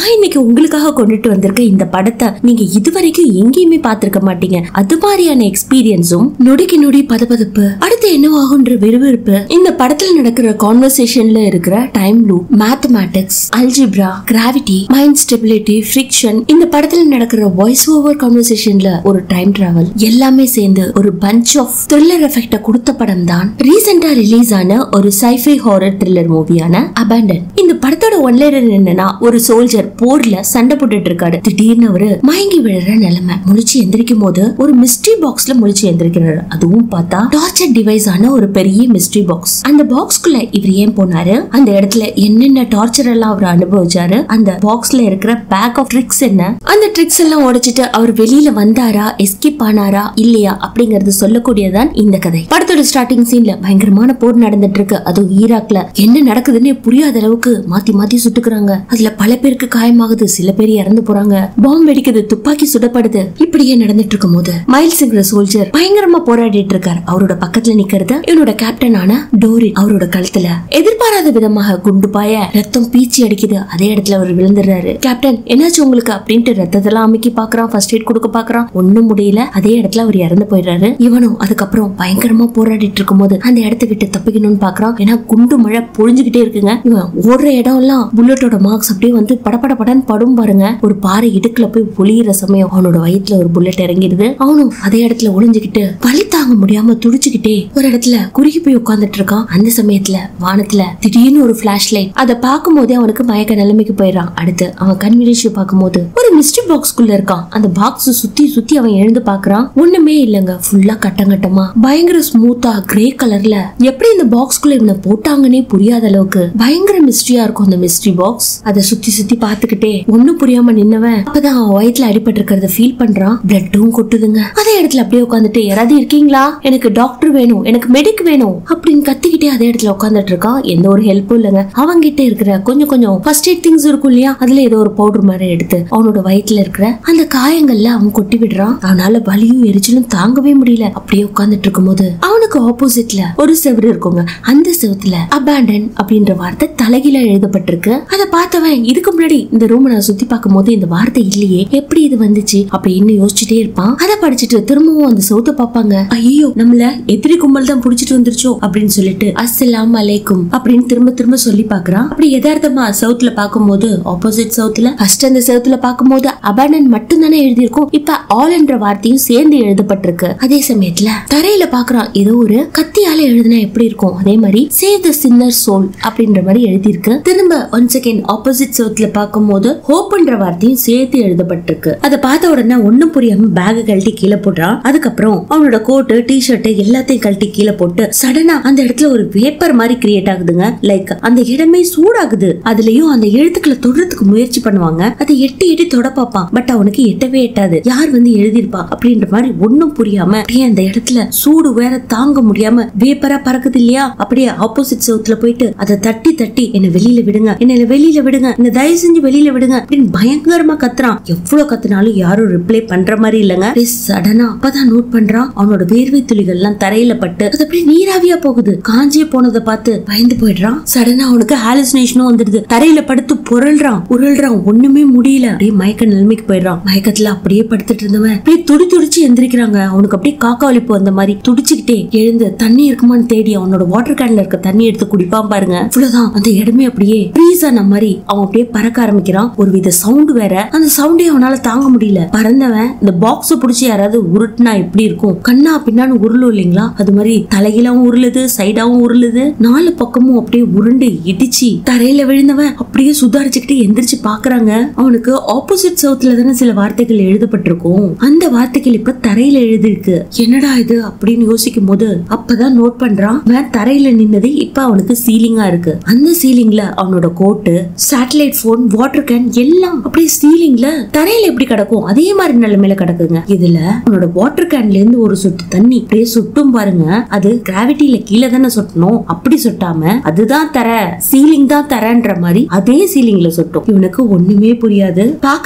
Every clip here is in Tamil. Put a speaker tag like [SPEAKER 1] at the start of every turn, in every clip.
[SPEAKER 1] நான் இன்னைக்கு உங்களுக்காக கொண்டுட்டு வந்திருக்க இந்த படத்தை நீங்க இதுவரைக்கும் எங்கேயுமே பார்த்திருக்க மாட்டீங்க அது மாதிரியான எக்ஸ்பீரியன்ஸும் நொடிக்கு நொடி பதபதப்பு அடுத்து என்னவாகுன்ற விறுவிறுப்பு இந்த படத்துல நடக்கிற கான்வர்சேஷன்ல இருக்கிற time loop mathematics algebra gravity mind stability friction இந்த படத்துல நடக்கிற வாய்ஸ் ஓவர் கான்வர்சேஷன்ல ஒரு டைம் டிராவல் எல்லாமே சேர்ந்து ஒரு பஞ்ச் ஆஃப் த்ரில்லர் எஃபெக்ட கொடுத்த படம் தான் ரீசெண்டா ரிலீஸ் ஆன ஒரு சைஃபை ஹாரர் த்ரில்லர் மூவியான அபேண்டன் இந்த படத்தோட ஒன்லைனர் என்னன்னா ஒரு சோல்ஜர் போர்ல சண்டை போட்டுட்டு இருக்காரு திடீர்னு அவரு மயங்கி விழுற நிலைமை முழிச்சு எந்திரிக்கும் போது ஒரு மிஸ்ட்ரி பாக்ஸ்ல முழிச்சு எந்திரிக்கிறாரு அதுவும் பார்த்தா டார்ச்சர் டிவைஸ் ஆன ஒரு பெரிய மிஸ்ட்ரி பாக்ஸ் அந்த பாக்ஸ்க்குள்ள இவர் ஏன் போனாரு அந்த இடத்துல என்னென்ன டார்ச்சர் எல்லாம் அவர் அனுபவிச்சாரு அந்த பாக்ஸ்ல இருக்கிற பேக் ஆஃப் ட்ரிக்ஸ் என்ன அந்த ட்ரிக்ஸ் எல்லாம் உடைச்சிட்டு அவர் வெளியில வந்தாரா எஸ்கேப் ஆனாரா இல்லையா அப்படிங்கறது சொல்லக்கூடியதான் இந்த கதை படத்தோட ஸ்டார்டிங் சீன்ல பயங்கரமான போர் நடந்துட்டு இருக்கு அதுவும் ஈராக்ல என்ன நடக்குதுன்னு புரியாத அளவுக்கு மாத்தி மாத்தி சுட்டுக்கிறாங்க அதுல பல பேருக்கு காயமாகுது சில பேர் இறந்து போறாங்க பாம்பு வெடிக்குது துப்பாக்கி சுடப்படுது இப்படியே நடந்துட்டு இருக்கும் போது மைல்ஸ்ங்கிற சோல்ஜர் பயங்கரமா போராடிட்டு இருக்காரு அவரோட பக்கத்துல நிக்கிறது இவனோட கேப்டனான டோரி அவரோட கழுத்துல எதிர்பாராத விதமாக குண்டு பாய ரத்தம் பீச்சி அடிக்குது அதே இடத்துல அவர் விழுந்துடுறாரு கேப்டன் என்னாச்சு உங்களுக்கு அப்படின்ட்டு ரத்தத்தெல்லாம் அமைக்கி பாக்குறான் ஃபர்ஸ்ட் எய்ட் கொடுக்க பாக்குறான் ஒண்ணும் முடியல அதே இடத்துல அவர் இறந்து போயிடுறாரு இவனும் அதுக்கப்புறம் பயங்கரமா போராடிட்டு இருக்கும்போது அந்த இடத்த விட்டு தப்பிக்கணும்னு பாக்குறான் ஏன்னா குண்டு மழை பொழிஞ்சுகிட்டே இருக்குங்க இவன் ஓடுற இடம் எல்லாம் புல்லட்டோட மார்க்ஸ் அப்படியே வந்து படபட படன்னு படும் பாருங்க ஒரு பாறை இடுக்குல போய் பொழியிற சமயம் அவனோட வயித்துல ஒரு புல்லட் இறங்கிடுது அவனும் அதே இடத்துல ஒளிஞ்சுக்கிட்டு வலி தாங்க முடியாம துடிச்சுக்கிட்டே ஒரு இடத்துல குறுகி போய் உட்கார்ந்துட்டு இருக்கான் அந்த சமயத்துல வானத்துல திடீர்னு ஒரு பிளாஷ் லைட் அதை பார்க்கும் போதே அவனுக்கு மயக்க நிலைமைக்கு போயிடறான் அடுத்து அவன் கண் விழிச்சு பார்க்கும்போது ஒரு மிஸ்ட்ரி பாக்ஸ்குள்ள இருக்கான் அந்த பாக்ஸ் சுத்தி சுத்தி அவன் எழுந்து பாக்குறான் ஒண்ணுமே இல்லங்க ஃபுல்லா கட்டங்கட்டமா பயங்கர ஸ்மூத்தா கிரே கலர்ல எப்படி இந்த பாக்ஸ்குள்ள இவனை போட்டாங்கன்னே புரியாத அளவுக்கு பயங்கர மிஸ்ட்ரியா இருக்கும் அந்த மிஸ்ட்ரி பாக்ஸ் அதை சுத்தி சுத்தி பார்த்துக்கிட்டே ஒண்ணும் புரியாம நின்னவன் அப்பதான் அவன் வயித்துல அடிபட்டு இருக்கிறத ஃபீல் பண்றான் பிளட்டும் கொட்டுதுங்க அதே இடத்துல அப்படியே உட்காந்துட்டு யாராவது இருக்கீங்களா எனக்கு டாக்டர் வேணும் எனக்கு மெடிக் வேணும் அப்படின்னு கத்திக்கிட்டே அதே இடத்துல உட்காந்துட்டு இருக்கான் எந்த ஒரு ஹெல்ப்பும் இல்லைங்க அவங்கிட்ட இருக்கிற கொஞ்சம் கொஞ்சம் ஃபர்ஸ்ட் எய்ட் திங்ஸ் இருக்கும் இல்லையா அதுல ஏதோ ஒரு பவுடர் மாதிரி எடுத்து அவனோட வயித்துல இருக்கிற அந்த காயங்கள்ல அவன் கொட்டி விடுறான் அவனால வலியும் எரிச்சலும் தாங்கவே முடியல அப்படியே உட்கார்ந்துட்டு இருக்கும்போது அவனுக்கு ஆப்போசிட்ல ஒரு செவரு இருக்குங்க அந்த செவத்துல அபேண்டன் அப்படின்ற வார்த்தை தலைகீழ எழுதப்பட்டிருக்கு அதை பார்த்தவன் இதுக்கு முன்னாடி இந்த ரூம் நான் சுத்தி பார்க்கும் போது இந்த வார்த்தை இல்லையே எப்படி இது வந்துச்சு அப்படின்னு யோசிச்சுட்டே இருப்பான் அதை படிச்சுட்டு திரும்பவும் அந்த சவுத்த பார்ப்பாங்க ஐயோ நம்மள எதிரி கும்பல் தான் புடிச்சிட்டு வந்துருச்சோ அப்படின்னு சொல்லிட்டு அஸ்ஸலாம் அலைக்கும் அப்படின்னு திரும்ப திரும்ப சொல்லி பாக்குறான் அப்படி யதார்த்தமா சவுத்துல பார்க்கும்போது ஆப்போசிட் சவுத்துல ஃபர்ஸ்ட் அந்த சவுத்துல பார்க்கும்போது அபேண்டன் மட்டும் தானே எழுதியிருக்கும் இப்ப ஆல் என்ற வார்த்தையும் சேர்ந்து எழுதப்பட்டிருக்கு அதே சமயத்துல தரையில பாக்குறான் ஏதோ ஒரு கத்தியால எழுதினா எப்படி இருக்கும் அதே மாதிரி சேவ் த சின்னர் சோல் அப்படின்ற மாதிரி எழுதியிருக்கு திரும்ப ஒன் செகண்ட் ஆப்போசிட் சவுத்துல பார்க்கும்போது ஹோப்ன்ற வார்த்தையும் சேர்த்து எழுதப்பட்டிருக்கு அதை பார்த்த உடனே ஒண்ணும் புரியாம பேக் கழட்டி கீழே போடுறான் அதுக்கப்புறம் அவனோட கோட்டு டி ஷர்ட் எல்லாத்தையும் கழட்டி கீழே போட்டு சடனா அந்த இடத்துல ஒரு வேப்பர் மாதிரி கிரியேட் ஆகுதுங்க லைக் அந்த இடமே சூடாகுது அதுலயும் அந்த எழுத்துக்களை தொடுறதுக்கு முயற்சி பண்ணுவாங்க அதை எட்டி எட்டி தொட பார்ப்பான் பட் அவனுக்கு எட்டவே எட்டாது யார் வந்து எழுதியிருப்பா அப்படின்ற மாதிரி ஒண்ணும் புரியாம அப்படியே அந்த இடத்துல சூடு வேற தாங்க முடியாம வேப்பரா பறக்குது இல்லையா அப்படியே ஆப்போசிட் சவுத்துல போயிட்டு அதை தட்டி தட்டி என்ன வெளியில விடுங்க என்ன வெளியில விடுங்க என்ன தயவு செஞ்சு வெளியில விடுங்க அப்படின்னு பயங்கரமா கத்துறான் எவ்வளவு கத்துனாலும் யாரும் ரிப்ளை பண்ற மாதிரி இல்லங்க சடனா அப்பதான் நோட் பண்றான் அவனோட வேர்வை துளிகள் எல்லாம் தரையில பட்டு அது அப்படியே நீராவியா போகுது காஞ்சியே போனதை பார்த்து பயந்து போயிடுறான் சடனா அவனுக்கு ஹாலுசினேஷனும் வந்துடுது தரையில படுத்து புரள்றான் உருள்றான் ஒண்ணுமே முடியல அப்படியே மயக்க நிலைமைக்கு போயிடுறான் மயக்கத்துல அப்படியே படுத்துட்டு இருந்தவன் அப்படியே துடி துடிச்சு எந்திரிக்கிறாங்க அவனுக்கு அப்படியே காக்கா வலிப்பு வந்த மாதிரி துடிச்சுக்கிட்டே எழுந்து தண்ணி இருக்குமான்னு தேடி அவனோட வாட்டர் கேன்ல இருக்க தண்ணி எடுத்து குடிப்பான் பாருங்க இவ்வளவுதான் அந்த இடமே அப்படியே ஃப்ரீஸ் ஆன மாதிரி அவன் அப்படியே பறக்க ஆரம்பிக்கிறான் ஒரு வித சவுண்ட் வேற அந்த சவுண்டே அவனால தாங்க முடியல பறந்தவன் இந்த பாக்ஸ் புடிச்சு யாராவது உருட்டுனா எப்படி இருக்கும் கண்ணா பின்னான்னு உருளும் இல்லைங்களா அது மாதிரி தலைகீழாவும் உருளுது சைடாவும் உருளுது நாலு பக்கமும் அப்படியே உருண்டு இடிச்சு தரையில விழுந்தவன் அப்படியே சுதாரிச்சுக்கிட்டு எந்திரிச்சு பாக்குறாங்க அவனுக்கு ஆப்போசிட் சவுத்துல தானே சில வார்த்தைகள் எழுதப்பட்டிருக்கும் அந்த வார்த்தைகள் இப்ப தரையில எழுதிருக்கு என்னடா இது அப்படின்னு யோசிக்கும் போது அப்பதான் நோட் பண்றான் அவன் தரையில நின்னது இப்ப அவனுக்கு சீலிங்கா இருக்கு அந்த சீலிங்ல அவனோட coat satellite phone water can எல்லாம் அப்படியே சீலிங்ல தரையில எப்படி கிடக்கும் அதே மாதிரி நிலைமையில கிடக்குங்க இதுல அவனோட வாட்டர் கேன்ல இருந்து ஒரு சொட்டு தண்ணி அப்படியே சுட்டும் பாருங்க அது கிராவிட்டியில கீழே தானே சொட்டணும் அப்படி சொட்டாம அதுதான் தர சீலிங் தான் தரன்ற மாதிரி அதே சீலிங்ல சொட்டும் இவனுக்கு ஒண்ணுமே புரியாது பாக்குற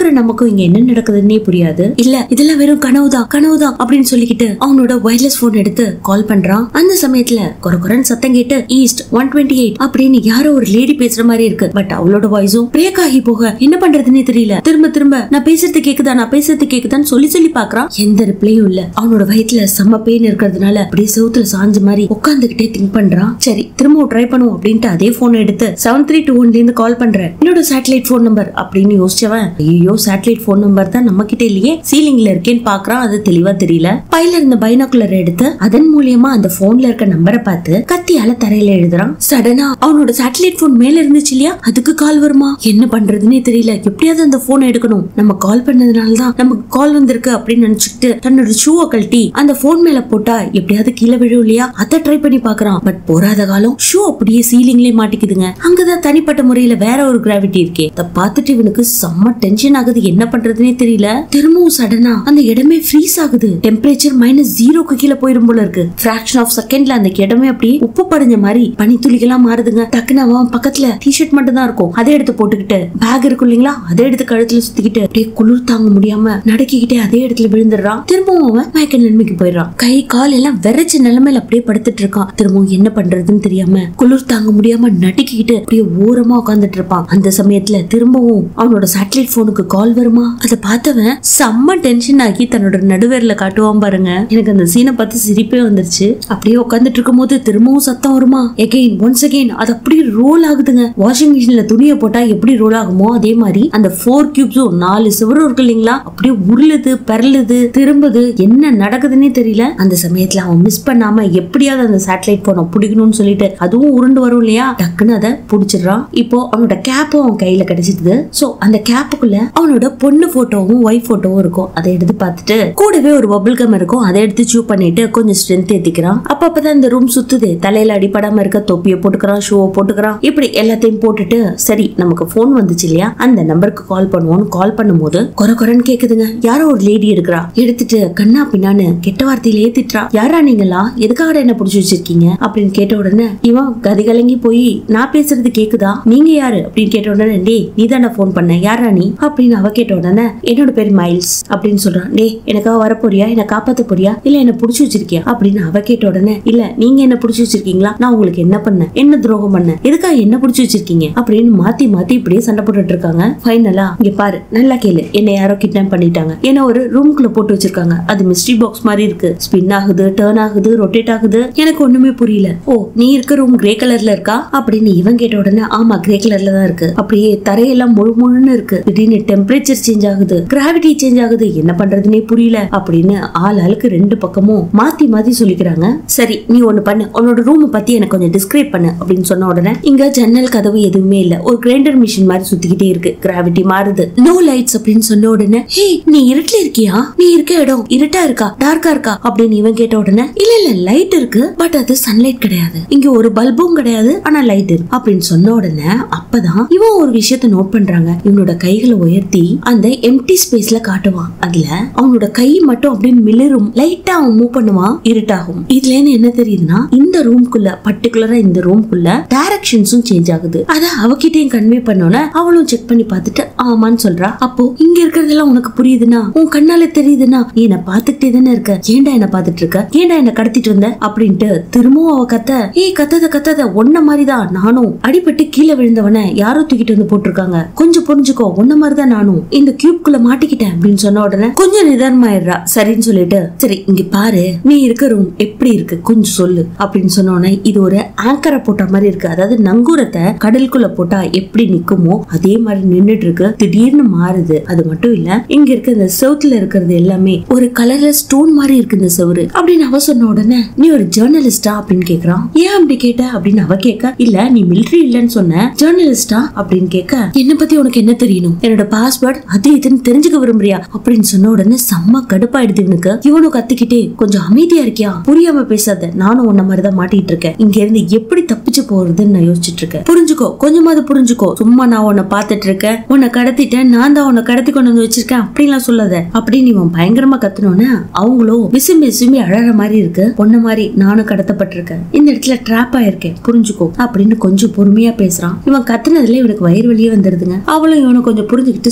[SPEAKER 1] பாக்குற நமக்கும் இங்க என்ன நடக்குதுன்னே புரியாது இல்ல இதெல்லாம் வெறும் கனவுதான் கனவுதான் அப்படின்னு சொல்லிக்கிட்டு அவனோட வயர்லெஸ் போன் எடுத்து கால் பண்றான் அந்த சமயத்துல கொர கொரன்னு சத்தம் கேட்டு ஈஸ்ட் ஒன் டுவெண்ட்டி எயிட் அப்படின்னு யாரோ ஒரு லேடி பேசுற மாதிரி இருக்கு பட் அவளோட வாய்ஸும் பிரேக் ஆகி போக என்ன பண்றதுன்னே தெரியல திரும்ப திரும்ப நான் பேசுறது கேக்குதா நான் பேசுறது கேக்குதான்னு சொல்லி சொல்லி பாக்குறான் எந்த ரிப்ளையும் இல்ல அவனோட வயித்துல செம்ம பெயின் இருக்கிறதுனால அப்படியே செவுத்துல சாஞ்ச மாதிரி உட்காந்துக்கிட்டே திங்க் பண்றான் சரி திரும்ப ட்ரை பண்ணுவோம் அப்படின்ட்டு அதே போன் எடுத்து செவன் த்ரீ டூ ஒன்ல இருந்து கால் பண்றேன் என்னோட சேட்டலைட் போன் நம்பர் அப்படின்னு யோசிச்சவன் ஐயோ சேட்டலைட் போன் நம்பர் தான் நம்ம கிட்ட இல்லையே சீலிங்ல இருக்கேன்னு பாக்குறான் அது தெளிவா தெரியல பையில இருந்த பைனாக்குலர் எடுத்து அதன் மூலியமா அந்த போன்ல இருக்க நம்பரை பார்த்து கத்தியால தரையில எழுதுறான் சடனா அவனோட சேட்டலைட் போன் மேல இருந்துச்சு இல்லையா அதுக்கு கால் வருமா என்ன பண்றதுன்னே தெரியல எப்படியாவது அந்த போனை எடுக்கணும் நம்ம கால் பண்ணதுனால தான் நமக்கு கால் வந்திருக்கு அப்படின்னு நினைச்சுக்கிட்டு தன்னோட ஷூவை கழட்டி அந்த போன் மேல போட்டா எப்படியாவது கீழே விழும் இல்லையா அதை ட்ரை பண்ணி பாக்குறான் பட் போராத காலம் ஷூ அப்படியே சீலிங்லயே மாட்டிக்குதுங்க அங்கதான் தனிப்பட்ட முறையில வேற ஒரு கிராவிட்டி இருக்கே அதை பார்த்துட்டு இவனுக்கு செம்ம டென்ஷன் ஆகுது என்ன பண்றதுனே தெரியல திரும்பவும் சடனா அந்த இடமே ஃப்ரீஸ் ஆகுது டெம்பரேச்சர் மைனஸ் ஜீரோக்கு கீழே போயிடும் போல இருக்கு ஃபிராக்ஷன் ஆஃப் செகண்ட்ல அந்த இடமே அப்படியே உப்பு படைஞ்ச மாதிரி பனி துளிகளா மாறுதுங்க டக்குனு அவன் பக்கத்துல டிஷர்ட் மட்டும் தான் இருக்கும் அதை எடுத்து போட்டுக்கிட்டு பேக் இருக்கும் இல்லைங்களா அதை எடுத்து கழுத்துல சுத்திக்கிட்டு அப்படியே குளிர் தாங்க முடியாம நடக்கிக்கிட்டே அதே இடத்துல விழுந்துடுறான் திரும்பவும் அவன் மயக்க நிலைமைக்கு போயிடுறான் கை கால் எல்லாம் விரைச்ச நிலைமையில அப்படியே படுத்துட்டு இருக்கான் திரும்பவும் என்ன பண்றதுன்னு தெரியாம குளிர் தாங்க முடியாம நடுக்கிக்கிட்டு அப்படியே ஓரமா உட்காந்துட்டு இருப்பான் அந்த சமயத்துல திரும்பவும் அவனோட சேட்டலைட் போனுக்கு கால் வருமா அதை பார்த்தவன் செம்ம டென்ஷன் ஆகி தன்னோட நடுவேர்ல காட்டுவான் பாருங்க எனக்கு அந்த சீனை பார்த்து சிரிப்பே வந்துருச்சு அப்படியே உட்காந்துட்டு இருக்கும் போது திரும்பவும் சத்தம் வருமா எகைன் ஒன்ஸ் அகைன் அது அப்படியே ரோல் ஆகுதுங்க வாஷிங் மிஷின்ல துணியை போட்டா எப்படி ரோல் ஆகுமோ அதே மாதிரி அந்த ஃபோர் கியூப்ஸும் நாலு சிவரும் இருக்கு இல்லைங்களா அப்படியே உருளுது பரலுது திரும்புது என்ன நடக்குதுன்னே தெரியல அந்த சமயத்துல அவன் மிஸ் பண்ணாம எப்படியாவது அந்த சேட்டலைட் போனை பிடிக்கணும்னு சொல்லிட்டு அதுவும் உருண்டு வரும் இல்லையா டக்குன்னு அதை பிடிச்சிடுறான் இப்போ அவனோட கேப்பும் அவன் கையில கிடைச்சிடுது சோ அந்த கேப்புக்குள்ள அவனோட பொண்ணு போட்டோவும் ஒய்ஃப் போட்டோவும் இருக்கும் அதை எடுத்து பார்த்துட்டு கூடவே ஒரு பபிள் கம் இருக்கும் அதை எடுத்து சூ பண்ணிட்டு கொஞ்சம் ஸ்ட்ரென்த் ஏத்திக்கிறான் அப்ப அப்பதான் இந்த ரூம் சுத்துது தலையில அடிபடாம இருக்க தொப்பியை போட்டுக்கிறான் ஷூவை போட்டுக்கிறான் இப்படி எல்லாத்தையும் போட்டுட்டு சரி நமக்கு போன் வந்துச்சு இல்லையா அந்த நம்பருக்கு கால் பண்ணுவோம்னு கால் பண்ணும்போது கொர கொரன்னு கேக்குதுங்க யாரோ ஒரு லேடி எடுக்கிறா எடுத்துட்டு கண்ணா பின்னான்னு கெட்ட வார்த்தையில ஏத்திட்டுறா யாரா நீங்களா எதுக்காக என்ன புடிச்சு வச்சிருக்கீங்க அப்படின்னு கேட்ட உடனே இவன் கதி கலங்கி போய் நான் பேசுறது கேக்குதா நீங்க யாரு அப்படின்னு கேட்ட உடனே டேய் நீ தானே போன் பண்ண யாரா நீ அப்படின்னு அவ கேட்ட உடனே என்னோட பேர் மைல்ஸ் அப்படின்னு சொல்றான் டேய் எனக்காக வர போறியா என்ன காப்பாத்த போறியா இல்ல என்ன புடிச்சு வச்சிருக்கியா அப்படின்னு அவ கேட்ட உடனே இல்ல நீங்க என்ன புடிச்சு வச்சிருக்கீங்களா நான் உங்களுக்கு என்ன பண்ணேன் என்ன துரோகம் பண்ணேன் எதுக்காக என்ன புடிச்சு வச்சிருக்கீங்க அப்படின்னு மாத்தி மாத்தி இப்படியே சண்டை போட்டுட்டு இருக்காங்க ஃபைனலா இங்க பாரு நல்லா கேளு என்ன யாரோ கிட்னாப் பண்ணிட்டாங்க என்ன ஒரு ரூம்குள்ள போட்டு வச்சிருக்காங்க அது மிஸ்ட்ரி பாக்ஸ் மாதிரி இருக்கு ஸ்பின் ஆகுது டேர்ன் ஆகுது ரொட்டேட் ஆகுது எனக்கு ஒண்ணுமே புரியல ஓ நீ இருக்க ரூம் கிரே கலர்ல இருக்கா அப்படின்னு இவன் கேட்ட உடனே ஆமா கிரே கலர்ல தான் இருக்கு அப்படியே தரையெல்லாம் முழு முழுன்னு இருக்கு திடீர்னு டெம்பரேச்சர் சேஞ்ச் ஆகுது கிராவிட்டி சேஞ்ச் ஆகுது என்ன பண்றதுனே புரியல அப்படின்னு ஆள் ஆளுக்கு ரெண்டு பக்கமும் மாத்தி மாத்தி சொல்லிக்கிறாங்க சரி நீ ஒண்ணு பண்ணு உன்னோட ரூம் பத்தி எனக்கு கொஞ்சம் டிஸ்கிரைப் பண்ணு அப்படின்னு சொன்ன உடனே இங்க ஜன்னல் கதவு எதுவுமே இல்ல ஒரு கிரைண்டர் மிஷின் மாதிரி சுத்திக்கிட்டே இருக்கு கிராவிட்டி மாறுது நோ லைட்ஸ் அப்படின்னு சொன்ன உடனே ஹே நீ இருட்டுல இருக்கியா நீ இருக்க இடம் இருட்டா இருக்கா டார்க்கா இருக்கா அப்படின்னு இவன் கேட்ட உடனே இல்ல இல்ல லைட் இருக்கு பட் அது சன்லைட் கிடையாது இங்க ஒரு பல்பும் கிடையாது ஆனா லைட் இருக்கு அப்படின்னு சொன்ன உடனே அப்பதான் இவன் ஒரு விஷயத்த நோட் பண்றாங்க இவனோட கைகளை உயர்த்தி அந்த எம்டி ஸ்பேஸ்ல காட்டுவான் அதுல அவனோட கை மட்டும் அப்படியே மிளரும் லைட்டா அவன் மூவ் பண்ணுவான் இருட்டாகும் இதுல இருந்து என்ன தெரியுதுன்னா இந்த ரூம்குள்ள பர்டிகுலரா இந்த ரூம்குள்ள டைரக்ஷன்ஸும் சேஞ்ச் ஆகுது அத அவகிட்டயும் கன்வே பண்ணோன்னே அவளும் செக் பண்ணி பார்த்துட்டு ஆமான்னு சொல்றா அப்போ இங்க இருக்கிறதெல்லாம் உனக்கு புரியுதுன்னா உன் கண்ணால தெரியுதுன்னா நீ என்ன பாத்துக்கிட்டே தானே இருக்க ஏன்டா என்ன பாத்துட்டு இருக்க ஏன்டா என்ன கடத்திட்டு வந்த அப்படின்ட்டு திரும்பவும் அவ கத்த ஏய் கத்தாத கத்தாத ஒன்ன மாதிரிதான் நானும் அடிபட்டு கீழே விழுந்தவன யாரோ தூக்கிட்டு வந்து போட்டிருக்காங்க கொஞ்சம் புரிஞ்சுக்கோ ஒன்ன மாதிரிதான் நானும் இந்த கியூப்குள்ள மாட்டிக்கிட்டேன் அப்படின்னு சொன்ன உடனே கொஞ்சம் நிதானமாயிடுறா சரின்னு சொல்லிட்டு சரி இங்க பாரு நீ இருக்க ரூம் எப்படி இருக்கு கொஞ்சம் சொல்லு அப்படின்னு சொன்ன உடனே இது ஒரு ஆங்கரை போட்ட மாதிரி இருக்கு அதாவது நங்கூரத்தை கடலுக்குள்ள போட்டா எப்படி நிக்குமோ அதே மாதிரி நின்னுட்டு இருக்கு திடீர்னு மாறுது அது மட்டும் இல்ல இங்க இருக்க இந்த செவுத்துல இருக்கிறது எல்லாமே ஒரு கலர்ல ஸ்டோன் மாதிரி இருக்கு இந்த செவுரு அப்படின்னு அவ சொன்ன உடனே நீ ஒரு ஜேர்னலிஸ்டா அப்படின்னு கேக்குறான் ஏன் அப்படி கேட்ட அப்படின்னு அவ கேட்க இல்ல நீ மிலிட்டரி இல்லன்னு சொன்ன ஜேர்னலிஸ்டா அப்படின்னு கேட்க என்ன பத்தி உனக்கு என்ன தெரியணும் என்னோட பாஸ்வேர்ட் அது இதுன்னு தெரிஞ்சுக்க விரும்புறியா அப்படின்னு சொன்ன உடனே செம்ம கடுப்பாயிடுது இவனுக்கு இவனும் கத்திக்கிட்டே கொஞ்சம் அமைதியா இருக்கியா புரியாம பேசாத நானும் உன்ன மாதிரிதான் மாட்டிட்டு இருக்கேன் இங்க இருந்து எப்படி தப்பிச்சு போறதுன்னு நான் யோசிச்சுட்டு இருக்கேன் புரிஞ்சுக்கோ கொஞ்சமாவது புரிஞ்சுக்கோ சும்மா நான் உன்னை பாத்துட்டு இருக்கேன் உன்னை கடத்திட்டேன் நான் தான் உன்னை கடத்தி கொண்டு வந்து வச்சிருக்கேன் அப்படிலாம் சொல்லாத அப்படின்னு இவன் பயங்கரமா கத்துனோன்னு அவங்களும் விசும்பி விசும்பி அழற மாதிரி இருக்கு பொண்ண மாதிரி நானும் கடத்தப்பட்டிருக்கேன் இந்த இடத்துல ட்ராப் ஆயிருக்கேன் புரிஞ்சுக்கோ அப்படின்னு கொஞ்சம் பொறுமையா பேசுறான் இவன் கத்துனதுல இவனுக்கு வயிறு வலியே வந்துருதுங்க அவளும் இவனை கொஞ்சம் புரிஞ்சுக்கிட்டு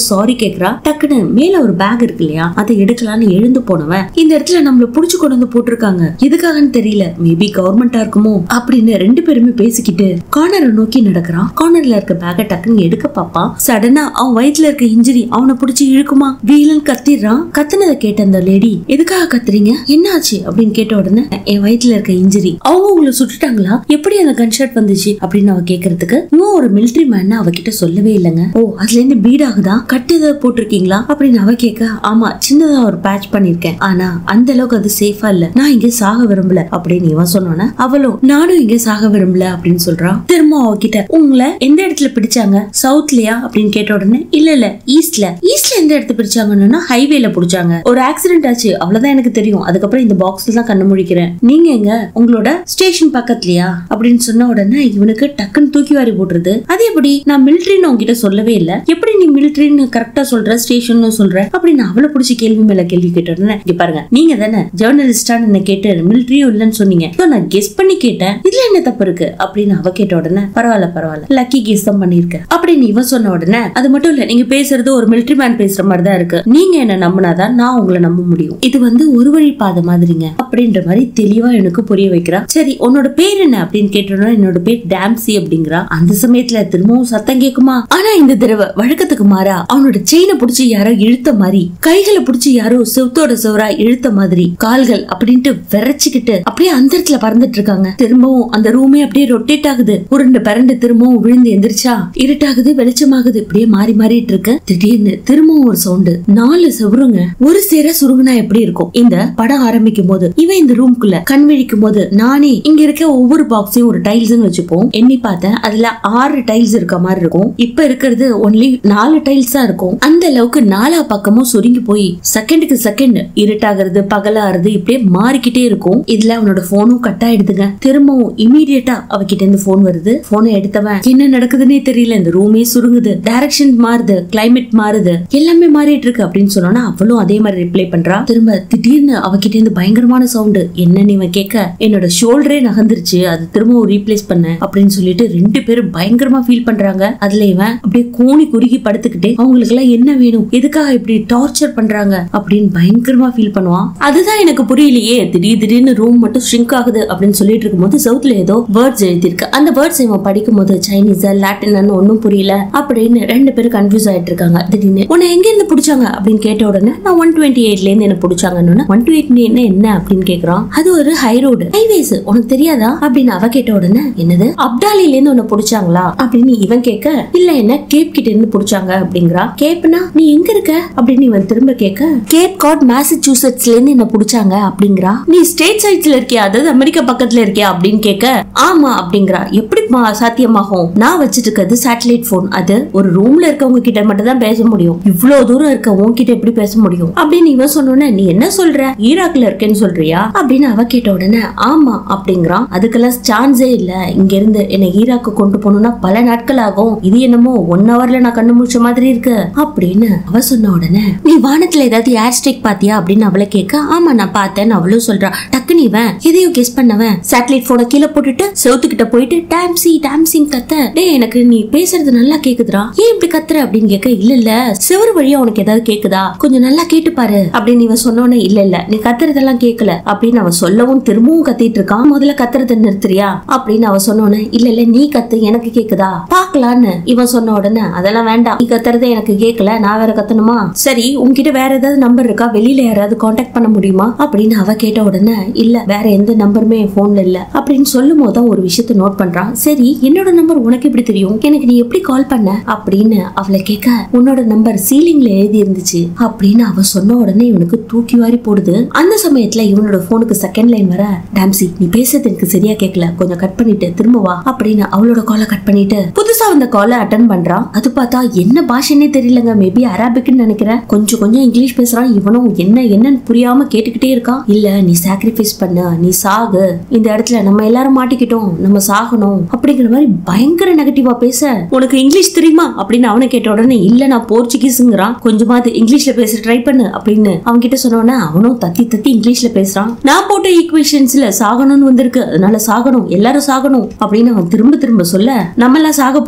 [SPEAKER 1] சாரி கேக்குறா டக்குன்னு மேல ஒரு பேக் இருக்கு இல்லையா அதை எடுக்கலாம்னு எழுந்து போனவன் இந்த இடத்துல நம்மள புடிச்சு கொண்டு வந்து போட்டிருக்காங்க எதுக்காகன்னு தெரியல மேபி கவர்மெண்டா இருக்குமோ அப்படின்னு ரெண்டு பேருமே பேசிக்கிட்டு கார்னரை நோக்கி நடக்கிறான் கார்னர்ல இருக்க பேக்கை டக்குன்னு எடுக்க பாப்பான் சடனா அவன் வயித்துல இருக்க இன்ஜுரி அவனை புடிச்சு இழுக்குமா வீலன் கத்திடுறான் கத்துனதை கேட்ட அந்த லேடி எதுக்காக கத்துறீங்க என்னாச்சு அப்படின்னு கேட்ட உடனே என் வயித்துல இருக்க இன்ஜுரி அவங்க உங்களை சுட்டுட்டாங்களா எப்படி அந்த கன்ஷாட் வந்துச்சு அப்படின்னு அவ கேக்குறதுக்கு இவன் ஒரு மிலிட்டரி மேன் அவகிட்ட சொல்லவே இல்லைங்க ஓ அதுல இருந்து பீட் ஆகுதா கட்டு ஏதாவது போட்டிருக்கீங்களா அப்படின்னு அவ கேட்க ஆமா சின்னதா ஒரு பேட்ச் பண்ணிருக்கேன் ஆனா அந்த அளவுக்கு அது சேஃபா இல்ல நான் இங்க சாக விரும்பல அப்படின்னு இவன் சொன்னோன்னே அவளும் நானும் இங்க சாக விரும்பல அப்படின்னு சொல்றான் திரும்ப அவகிட்ட உங்களை எந்த இடத்துல பிடிச்சாங்க சவுத்லயா அப்படின்னு கேட்ட உடனே இல்ல இல்ல ஈஸ்ட்ல ஈஸ்ட்ல எந்த இடத்துல பிடிச்சாங்கன்னா ஹைவேல பிடிச்சாங்க ஒரு ஆக்சிடென்ட் ஆச்சு அவ்வளவுதான் எனக்கு தெரியும் அதுக்கப்புறம் இந்த பாக்ஸ்ல தான் கண்ணு முழிக்கிறேன் நீங்க எங்க உங்களோட ஸ்டேஷன் பக்கத்துலயா அப்படின்னு சொன்ன உடனே இவனுக்கு டக்குன்னு தூக்கி வாரி போட்டுருது அது எப்படி நான் மிலிட்ரின்னு உங்ககிட்ட சொல்லவே இல்ல எப்படி நீ மிலிட்ரின்னு கரெக்டா சொல்ற ஸ்டேஷன் சொல்ற அப்படின்னு அவளை பிடிச்சி கேள்வி மேல கேள்வி கேட்ட உடனே இங்க பாருங்க நீங்க தானே ஜேர்னலிஸ்டான்னு என்ன கேட்டு மிலிட்ரியும் இல்லைன்னு சொன்னீங்க So, நான் கெஸ் பண்ணி கேட்டேன் இதுல என்ன தப்பு இருக்கு அப்படின்னு அவ கேட்ட உடனே பரவாயில்ல பரவாயில்ல லக்கி கெஸ் தான் பண்ணிருக்கேன் அப்படின்னு இவன் சொன்ன உடனே அது மட்டும் இல்ல நீங்க பேசுறது ஒரு மிலிட்ரி மேன் பேசுற மாதிரி தான் இருக்கு நீங்க என்ன நம்பினாதான் நான் உங்களை நம்ப முடியும் இது வந்து ஒரு வழி பாதை மாதிரிங்க அப்படின்ற மாதிரி தெளிவா எனக்கு புரிய வைக்கிறா சரி உன்னோட பேர் என்ன அப்படின்னு கேட்டோம்னா என்னோட பேர் டாம்சி அப்படிங்கிறா அந்த சமயத்துல திரும்பவும் சத்தம் கேக்குமா ஆனா இந்த தடவை வழக்கத்துக்கு மாறா அவனோட செயினை புடிச்சு யாரோ இழுத்த மாதிரி கைகளை புடிச்சு யாரோ செவத்தோட செவரா இழுத்த மாதிரி கால்கள் அப்படின்ட்டு விரைச்சுக்கிட்டு அப்படியே அந்த இடத்துல பறந்துட்டு இருக்காங்க திரும்பவும் அந்த ரூமே அப்படியே ரொட்டேட் ஆகுது உருண்டு பரண்டு திரும்பவும் விழுந்து எந்திரிச்சா இருட்டாகுது வெளிச்சமாகுது இப்படியே மாறி மாறிட்டு இருக்கு திடீர்னு திரும்பவும் ஒரு சவுண்டு நாலு செவருங்க ஒரு சேர சுருங்குனா எப்படி இருக்கும் இந்த படம் ஆரம்பிக்கும் போது இவன் இந்த ரூம்குள்ள கண் விழிக்கும் போது நானே இங்க இருக்க ஒவ்வொரு பாக்ஸையும் ஒரு டைல்ஸ் வச்சுப்போம் எண்ணி பார்த்தேன் அதுல ஆறு டைல்ஸ் இருக்க மாதிரி இருக்கும் இப்ப இருக்கிறது ஒன்லி நாலு டைல்ஸ் தான் இருக்கும் அந்த அளவுக்கு நாலா பக்கமும் சுருங்கி போய் செகண்டுக்கு செகண்ட் இருட்டாகிறது பகலாகிறது இப்படியே மாறிக்கிட்டே இருக்கும் இதுல அவனோட போனும் கட் ஆயிடுதுங்க திரும்பவும் இமீடியட்டா அவகிட்ட இருந்து போன் வருது போனை எடுத்தவன் என்ன நடக்குதுன்னே தெரியல இந்த ரூமே சுருங்குது டைரக்ஷன் மாறுது கிளைமேட் மாறுது எல்லாமே மாறிட்டு இருக்கு அப்படின்னு சொன்னோன்னா அவளும் அதே மாதிரி ரிப்ளை பண்றா திரும்ப திடீர்னு அவகிட்ட இருந்து பயங்கரமான சவுண்டு என்னன்னு இவன் கேட்க என்னோட ஷோல்டரே நகர்ந்துருச்சு அது திரும்பவும் ரீப்ளேஸ் பண்ண அப்படின்னு சொல்லிட்டு ரெண்டு பேரும் பயங்கரமா ஃபீல் பண்றாங்க அதுல இவன் அப்படியே கூனி குறுகி படுத்துக்கிட்டே அவங்களுக்கு எல்லாம் என்ன வேணும் எதுக்காக இப்படி டார்ச்சர் பண்றாங்க அப்படின்னு பயங்கரமா ஃபீல் பண்ணுவான் அதுதான் எனக்கு புரியலையே திடீர் திடீர்னு ரூம் மட்டும் ஷ்ரிங்க் ஆகுது அப்படின்னு சொல்லிட்டு இருக்கும்போது சவுத்ல ஏதோ வேர்ட்ஸ் எழுதியிருக்கு அந்த வேர்ட்ஸ் இவன் படிக்கும் போது சைனீஸ் லாட்டின்னு ஒன்னும் புரியல அப்படின்னு ரெண்டு பேரும் கன்ஃபியூஸ் ஆயிட்டு இருக்காங்க திடீர்னு உன்னை எங்க இருந்து பிடிச்சாங்க அப்படின்னு கேட்ட உடனே நான் ஒன் டுவெண்ட்டி எயிட்ல இருந்து என்ன பிடிச்சாங்கன்னு ஒன் டுவெண்ட்டி என்ன என்ன அப்படின்னு கேக்குறான் அது ஒரு ஹை ரோடு ஹைவேஸ் உனக்கு தெரியாதா அப்படின்னு அவ கேட்ட உடனே என்னது அப்டாலில இருந்து உன்னை பிடிச்சாங்களா அப்படின்னு இவன் கேட்க இல்ல என்ன கேப் கிட்ட இருந்து பிடிச்சாங்க அப்படிங்கிறா கேப்னா நீ எங்க இருக்க அப்படின்னு இவன் திரும்ப கேட்க கேப் காட் மேசச்சூசெட்ஸ்ல இருந்து என்ன பிடிச்சாங்க அப்படிங்கிறா நீ ஸ்டேட் சைட்ஸ்ல இருக்கியா அதாவது அமெரிக்கா பக்கத்துல இருக்கியா அப்படின்னு கேட்க ஆமா அப்படிங்கிறா எப்படி மா- சாத்தியமாகும் நான் வச்சிட்டு இருக்கிறது சேட்டலைட் போன் அது ஒரு ரூம்ல இருக்கவங்க கிட்ட மட்டும் தான் பேச முடியும் இவ்வளவு தூரம் இருக்க உன்கிட்ட எப்படி பேச முடியும் அப்படின்னு இவன் சொன்னோன்னே நீ என்ன சொல்ற ஈராக்ல இருக்கேன்னு சொல்றியா அப்படின்னு அவ கேட்ட உடனே ஆமா அப்படிங்கிறான் அதுக்கெல்லாம் சான்ஸே இல்ல இங்க இருந்து என்னை ஈராக்கு கொண்டு போகணும்னா பல நாட்கள் ஆகும் இது என்னமோ ஒன் ஹவர்ல நான் கண்ணு முடிச்ச மாதிரி இருக்கு அப்படின்னு அவ சொன்ன உடனே நீ வானத்துல ஏதாவது ஏர் ஸ்ட்ரைக் பாத்தியா அப்படின்னு அவளை கேட்க ஆமா நான் பார்த்தேன்னு அவளும் சொல்றா டக்குன்னு இவன் எதையோ கெஸ் பண்ணவன் சேட்டலைட் போனை கீழே போட்டுட்டு செவுத்துக்கிட்ட போயிட்டு டாம்சி டாம்சிங் கத்த டேய் எனக்கு நீ பேசுறது நல்லா கேக்குதுடா ஏன் இப்படி கத்துற அப்படின்னு கேட்க இல்ல இல்ல செவரு வழியா உனக்கு ஏதாவது கேக்குதா கொஞ்சம் நல்லா கேட்டு பாரு அப்படின்னு இவன் சொன்னோன்னே இல்ல இல்ல நீ கத்துறதெல்லாம் கேட்கல அப்படின்னு அவன் சொல்லவும் திரும்பவும் கத்திட்டு இருக்கான் முதல்ல கத்துறத நிறுத்துறியா அப்படின்னு அவ சொன்னோன்னே இல்ல இல்ல நீ கத்து எனக்கு கேக்குதா பாக்கலான்னு இவன் சொன்ன உடனே அதெல்லாம் வேண்டாம் நீ கத்துறது எனக்கு கேட்கல நான் வேற கத்தணுமா சரி உன்கிட்ட வேற ஏதாவது நம்பர் இருக்கா வெளியில யாராவது காண்டாக்ட் பண்ண முடியுமா அப்படின்னு அவ கேட்ட உடனே இல்ல வேற எந்த நம்பருமே என் போன்ல இல்ல அப்படின்னு சொல்லும் போது தான் ஒரு விஷயத்த நோட் பண்றான் சரி என்னோட நம்பர் உனக்கு எப்படி தெரியும் எனக்கு நீ எப்படி கால் பண்ண அப்படின்னு அவளை கேட்க உன்னோட நம்பர் சீலிங்ல எழுதி இருந்துச்சு அப்படின்னு அவ சொன்ன உடனே இவனுக்கு தூக்கி வாரி போடுது அந்த சமயத்துல இவனோட போனுக்கு செகண்ட் லைன் வர டாம்சி நீ பேசுறது எனக்கு சரியா கேட்கல கொஞ்சம் கட் பண்ணிட்டு திரும்ப வா அப்படின்னு அவளோட காலை கட் பண்ணிட்டு புதுசா வந்த காலை அட்டன் பண்றான் அது பார்த்தா என்ன பாஷைன்னே தெரியலங்க மேபி அரபிக்னு நினைக்கிறேன் கொஞ்சம் கொஞ்சம் இங்கிலீஷ் பேசுறான் இவனும் என்ன என்னன்னு புரியாம கேட்டுக்கிட்டே இருக்கான் இல்ல நீ சாக்ரிஃபைஸ் பண்ண நீ சாகு இந்த இடத்துல நம்ம எல்லாரும் மாட்டிக்கிட்டோம் நம்ம சாகணும் அப்படிங்கிற மாதிரி பயங்கர நெகட்டிவா பேச உனக்கு இங்கிலீஷ் தெரியுமா அப்படின்னு அவனை கேட்ட உடனே இல்ல நான் போர்ச்சுகீஸுங்கிறான் கொஞ்சமாவது இங்கிலீஷ்ல பேச ட்ரை பண்ணு அப்படின்னு அவன் கிட்ட சொன்ன உடனே அவனும் தத்தி தத்தி இங்கிலீஷ்ல பேசுறான் நான் போட்ட ஈக்குவேஷன்ஸ்ல சாகணும்னு வந்திருக்கு அதனால சாகணும் எல்லாரும் சாகணும் அப்படின்னு அவன் திரும்ப திரும்ப சொல்ல நம்ம எல்லாம் சாக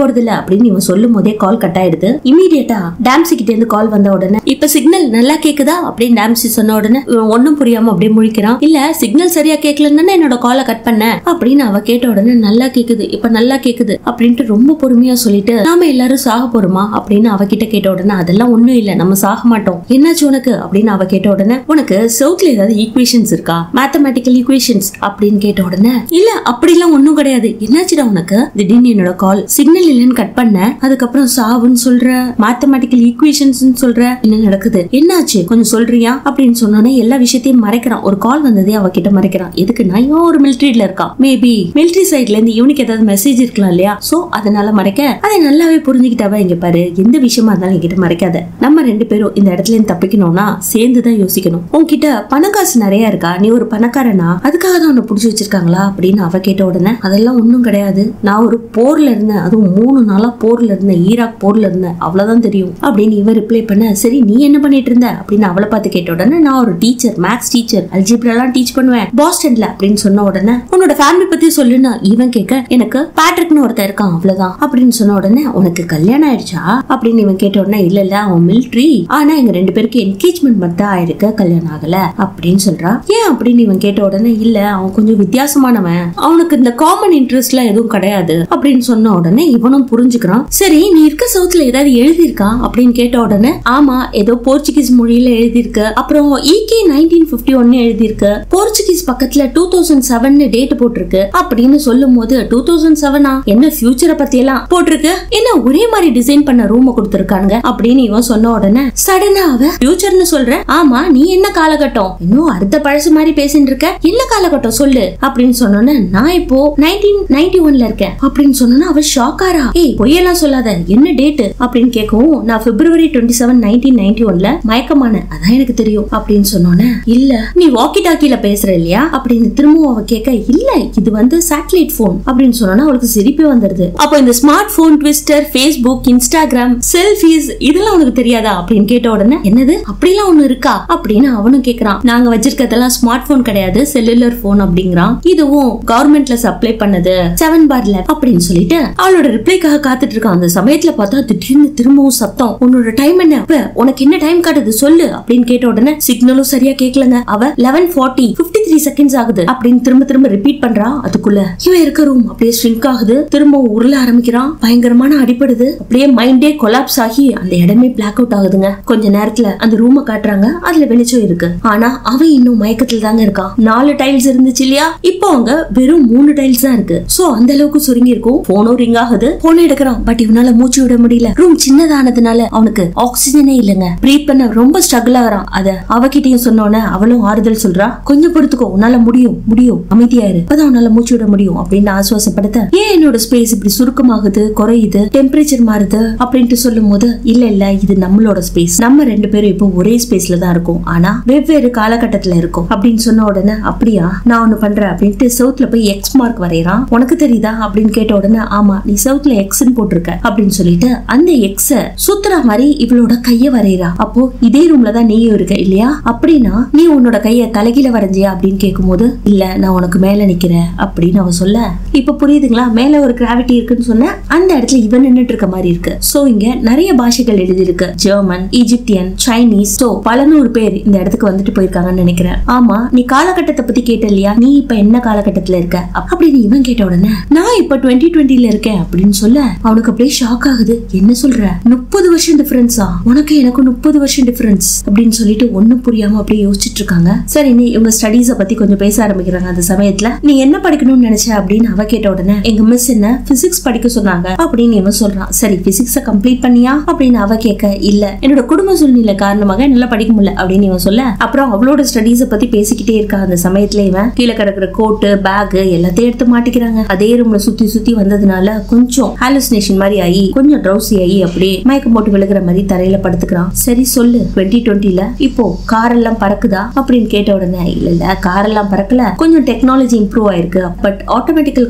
[SPEAKER 1] போறது இல்ல அப்படின்னு இவன் சொல்லும் போதே கால் கட் ஆயிடுது இமீடியட்டா டாம்சி கிட்ட இருந்து கால் வந்த உடனே இப்ப சிக்னல் நல்லா கேக்குதா அப்படின்னு டாம்சி சொன்ன உடனே இவன் ஒண்ணும் புரியாம அப்படியே முழிக்கிறான் இல்ல சிக்னல் சரியா கேட்கலன்னு என்னோட காலை கட் பண்ண அப்படின்னு அவ கேட்ட உடனே நல்லா கேக்குது இப்ப நல்லா கேக்குது அப்படின்ட்டு ரொம்ப பொறுமையா சொல்லிட்டு நாம எல்லாரும் சாக போறோமா அப்படின்னு அவகிட்ட கேட்ட உடனே அதெல்லாம் ஒண்ணும் இல்ல நம்ம சாக மாட்டோம் என்னாச்சு உனக்கு அப்படின்னு அவ கேட்ட உடனே உனக்கு சவுத்ல ஏதாவது ஈக்குவேஷன்ஸ் இருக்கா மேத்தமேட்டிக்கல் ஈக்குவேஷன்ஸ் அப்படின்னு கேட்ட உடனே இல்ல அப்படிலாம் ஒண்ணும் கிடையாது என்னாச்சுடா உனக்கு திடீர்னு என்னோட கால் சிக்னல் இல்லைன்னு கட் பண்ண அதுக்கப்புறம் சாவுன்னு சொல்ற மேத்தமேட்டிக்கல் ஈக்குவேஷன்ஸ் சொல்ற என்ன நடக்குது என்னாச்சு கொஞ்சம் சொல்றியா அப்படின்னு சொன்னோன்னே எல்லா விஷயத்தையும் மறைக்கிறான் ஒரு கால் வந்ததே அவகிட்ட மறைக்கிறான் எதுக்குன்னா இவன் ஒரு மிலிட்ரியில இருக்கான் மேபி மிலிட்ரி சைட்ல இருந்து இவனுக்கு ஏதாவது மெசேஜ் இருக்கலாம் இல்லையா சோ அதனால மறைக்க அதை நல்லாவே புரிஞ்சுக்கிட்டாவ இங்க பாரு எந்த விஷயமா இருந்தாலும் என்கிட்ட மறைக்காத நம்ம ரெண்டு பேரும் இந்த இடத்துல இருந்து தப்பிக்கணும்னா சேர்ந்து தான் யோசிக்கணும் உன்கிட்ட பணக்காசு நிறைய இருக்கா நீ ஒரு பணக்காரனா அதுக்காக தான் உன்னை புடிச்சு வச்சிருக்காங்களா அப்படின்னு அவ கேட்ட உடனே அதெல்லாம் ஒண்ணும் கிடையாது நான் ஒரு போர்ல இருந்தேன் அதுவும் மூணு நாளா போர்ல இருந்தேன் ஈராக் போர்ல இருந்தேன் அவ்வளவுதான் தெரியும் அப்படின்னு இவ ரிப்ளை பண்ண சரி நீ என்ன பண்ணிட்டு இருந்த அப்படின்னு அவளை பார்த்து கேட்ட உடனே நான் ஒரு டீச்சர் மேத்ஸ் டீச்சர் அல்ஜிப்ரெல்லாம் டீச் பண்ணுவேன் பாஸ்டன்ல அப்படின்னு சொன்ன உடனே உன்னோட ஃபேமிலி பத்தி சொல்லுன்னு இவன் கேட்க எனக்கு பேட்ரிக்னு ஒருத்தன் இருக்கான் அவ்வளவுதான் அப்படின்னு சொன்ன உடனே உனக்கு கல்யாணம் ஆயிடுச்சா அப்படின்னு இவன் கேட்ட உடனே இல்ல இல்ல அவன் மிலிட்ரி ஆனா எங்க ரெண்டு பேருக்கு என்கேஜ்மெண்ட் மட்டும் ஆயிருக்கு கல்யாணம் ஆகல அப்படின்னு சொல்றா ஏன் அப்படின்னு இவன் கேட்ட உடனே இல்ல அவன் கொஞ்சம் வித்தியாசமானவன் அவனுக்கு இந்த காமன் இன்ட்ரெஸ்ட்லாம் எதுவும் கிடையாது அப்படின்னு சொன்ன உடனே இவனும் புரிஞ்சுக்கிறான் சரி நீ இருக்க சவுத்துல ஏதாவது எழுதியிருக்கா அப்படின்னு கேட்ட உடனே ஆமா ஏதோ போர்ச்சுகீஸ் மொழியில எழுதியிருக்கு அப்புறம் இகே நைன்டீன் பிப்டி ஒன்னு எழுதியிருக்கு போர்ச்சுகீஸ் பக்கத்துல டூ தௌசண்ட் செவன் டேட் போட்டிருக்கு அப்படின்னு சொல்லும் போது டூ தௌசண்ட் செவனா என்ன ஃபியூச்சரை பத்தி எல்லாம் போட்டிருக்கு என்ன ஒரே மாதிரி டிசைன் பண்ண ரூம் கொடுத்திருக்காங்க அப்படின்னு இவன் சொன்ன உடனே சடனா அவ ஃபியூச்சர்னு சொல்ற ஆமா நீ என்ன காலகட்டம் இன்னும் அடுத்த பழசு மாதிரி பேசிட்டு இருக்க என்ன காலகட்டம் சொல்லு அப்படின்னு சொன்னோன்னே நான் இப்போ நைன்டீன் நைன்டி ஒன்ல இருக்கேன் அப்படின்னு சொன்னா அவ ஷாக்காரா ஏய் பொய்யெல்லாம் சொல்லாத என்ன டேட் அப்படின்னு கேட்கவும் நான் February twenty seven nineteen ninety ஒன்ல மயக்கமான அதான் எனக்கு தெரியும் அப்படின்னு சொன்னோன்னே இல்ல நீ வாக்கி டாக்கில பேசுற இல்லையா அப்படின்னு திரும்பவும் அவ கேட்க இல்ல இது வந்து சேட்டலைட் போன் அப்படின்னு சொன்னோன்னா அவளுக்கு சிரிப்பே வந்துருது அப்போ இந்த smart phone Twitter Facebook Instagram selfies இதெல்லாம் உனக்கு தெரியாதா அப்படின்னு கேட்ட உடனே என்னது அப்படிலாம் ஒண்ணு இருக்கா அப்படின்னு அவனும் கேக்குறான் நாங்க வச்சிருக்கிறதெல்லாம் ஸ்மார்ட் போன் கிடையாது செல்லுலர் போன் அப்படிங்கிறான் இதுவும் கவர்மெண்ட்ல சப்ளை பண்ணது செவன் பார்ல அப்படின்னு சொல்லிட்டு அவளோட ரிப்ளைக்காக காத்துட்டு இருக்கான் அந்த சமயத்துல பார்த்தா திடீர்னு திரும்பவும் சத்தம் உன்னோட டைம் என்ன அப்ப உனக்கு என்ன டைம் காட்டுது சொல்லு அப்படின்னு கேட்ட உடனே சிக்னலும் சரியா கேட்கலங்க அவ eleven forty fifty three seconds ஆகுது அப்படின்னு திரும்ப திரும்ப ரிப்பீட் பண்றா அதுக்குள்ள இவன் இருக்க ரூம் அப்படியே ஸ்ட்ரிங்க் ஆகுது திரும்ப உருள ஆரம்பிக்கிறான் பயங்கரமான அடிப்படுது அப்படியே மைண்டே கொலாப்ஸ் ஆகி அந்த இடமே பிளாக் அவுட் ஆகுதுங்க கொஞ்ச நேரத்துல அந்த ரூம காட்டுறாங்க அதுல வெளிச்சம் இருக்கு ஆனா அவன் இன்னும் மயக்கத்துல தாங்க இருக்கான் நாலு டைல்ஸ் இருந்துச்சு இல்லையா இப்போ அங்க வெறும் மூணு டைல்ஸ் தான் இருக்கு சோ அந்த அளவுக்கு சுருங்கி இருக்கும் போனும் ரிங் ஆகுது போன் எடுக்கிறான் பட் இவனால மூச்சு விட முடியல ரூம் சின்னதானதுனால அவனுக்கு ஆக்சிஜனே இல்லங்க பிரீத் பண்ண ரொம்ப ஸ்ட்ரகிள் ஆகுறான் அத அவகிட்டயும் சொன்னோன்னே அவளும் ஆறுதல் சொல்றா கொஞ்சம் பொறுத்துக்கோ உன்னால முடியும் முடியும் அமைதியாயிரு அப்பதான் உன்னால மூச்சு விட முடியும் அப்படின்னு ஆசுவாசப்படுத்த ஏன் என்னோட ஸ்பேஸ் இப்படி சுருக்கமாகுது குறையுது டெம்பரேச்சர் மாறுது அப்படின்ட்டு சொல்லும் போது இல்ல இல்ல இது நம்மளோட ஸ்பேஸ் நம்ம ரெண்டு பேரும் இப்போ ஒரே ஸ்பேஸ்ல தான் இருக்கோம் ஆனா வெவ்வேறு காலகட்டத்துல இருக்கும் அப்படின்னு சொன்ன உடனே அப்படியா நான் ஒண்ணு பண்றேன் அப்படின்ட்டு சவுத்ல போய் எக்ஸ் மார்க் வரையறான் உனக்கு தெரியுதா அப்படின்னு கேட்ட உடனே ஆமா நீ சவுத்ல எக்ஸ்ன்னு போட்டிருக்க அப்படின்னு சொல்லிட்டு அந்த எக்ஸ சுத்துற மாதிரி இவளோட கைய வரையறா அப்போ இதே ரூம்ல தான் நீயும் இருக்க இல்லையா அப்படின்னா நீ உன்னோட கைய தலைகீழ வரைஞ்சியா அப்படின்னு கேட்கும்போது இல்ல நான் உனக்கு மேல நிக்கிறேன் அப்படின்னு அவ சொல்ல இப்ப புரியுதுங்களா மேல ஒரு கிராவிட்டி இருக்குன்னு சொன்ன அந்த இடத்துல இவன் நின்னுட்டு இருக்க மாதிரி இருக்கு சோ இங்க நிறைய பாஷைகள் எழுதியிருக்கு ஜெர்மன் ஈஜிப்தியன் சைனீஸ் சோ பல நூறு பேர் இந்த இடத்துக்கு வந்துட்டு போயிருக்காங்கன்னு நினைக்கிறேன் ஆமா நீ காலகட்டத்தை பத்தி கேட்ட இல்லையா நீ இப்ப என்ன காலகட்டத்துல இருக்க அப்~ அப்படின்னு இவன் கேட்ட உடனே நான் இப்ப டுவெண்ட்டி டுவெண்ட்டில இருக்கேன் அப்படின்னு சொல்ல அவனுக்கு அப்படியே ஷாக் ஆகுது என்ன சொல்ற முப்பது வருஷம் டிஃபரன்ஸா உனக்கு எனக்கு முப்பது வருஷம் டிஃபரன்ஸ் அப்படின்னு சொல்லிட்டு ஒண்ணும் புரியாம அப்படியே யோசிச்சுட்டு இருக்காங்க சரி நீ இவங்க ஸ்டடீஸ பத்தி கொஞ்சம் பேச ஆரம்பிக்கிறாங்க அந்த சமயத்துல நீ என்ன படிக்கணும்னு நினைச்ச அப்படின்னு அவ கேட்ட உடனே எங்க மிஸ் என்ன பிசிக்ஸ் படிக்க சொன்னாங்க அப்படின்னு இவன் சொல்றான் சரி பிசிக்ஸ கம்ப்ளீட் பண்ணியா அப்படின்னு அவ கேட்க இல்ல என்னோட குடும்ப சூழ்நிலை காரணமாக என்னால படிக்க முடியல அப்படின்னு இவன் சொல்ல அப்புறம் அவளோட ஸ்டடீஸ பத்தி பேசிக்கிட்டே இருக்கா அந்த சமயத்துல இவன் கீழே கிடக்குற கோட்டு பேக் எல்லாத்தையும் எடுத்து மாட்டிக்கிறாங்க அதே ரூம்ல சுத்தி சுத்தி வந்ததுனால கொஞ்சம் ஹாலுசினேஷன் மாதிரி ஆகி கொஞ்சம் ட்ரௌசி ஆகி அப்படியே மயக்கம் போட்டு விழுகிற மாதிரி தரையில படுத்துக்கிறான் சரி சொல்லு டுவெண்ட்டி டுவெண்ட்டில இப்போ கார் எல்லாம் பறக்குதா அப்படின்னு கேட்ட உடனே இல்ல இல்ல கார் எல்லாம் பறக்கல கொஞ்சம் டெக்னாலஜி இம்ப்ரூவ் ஆயிருக்கு பட் ஆட்டோமேட்டிக்கல்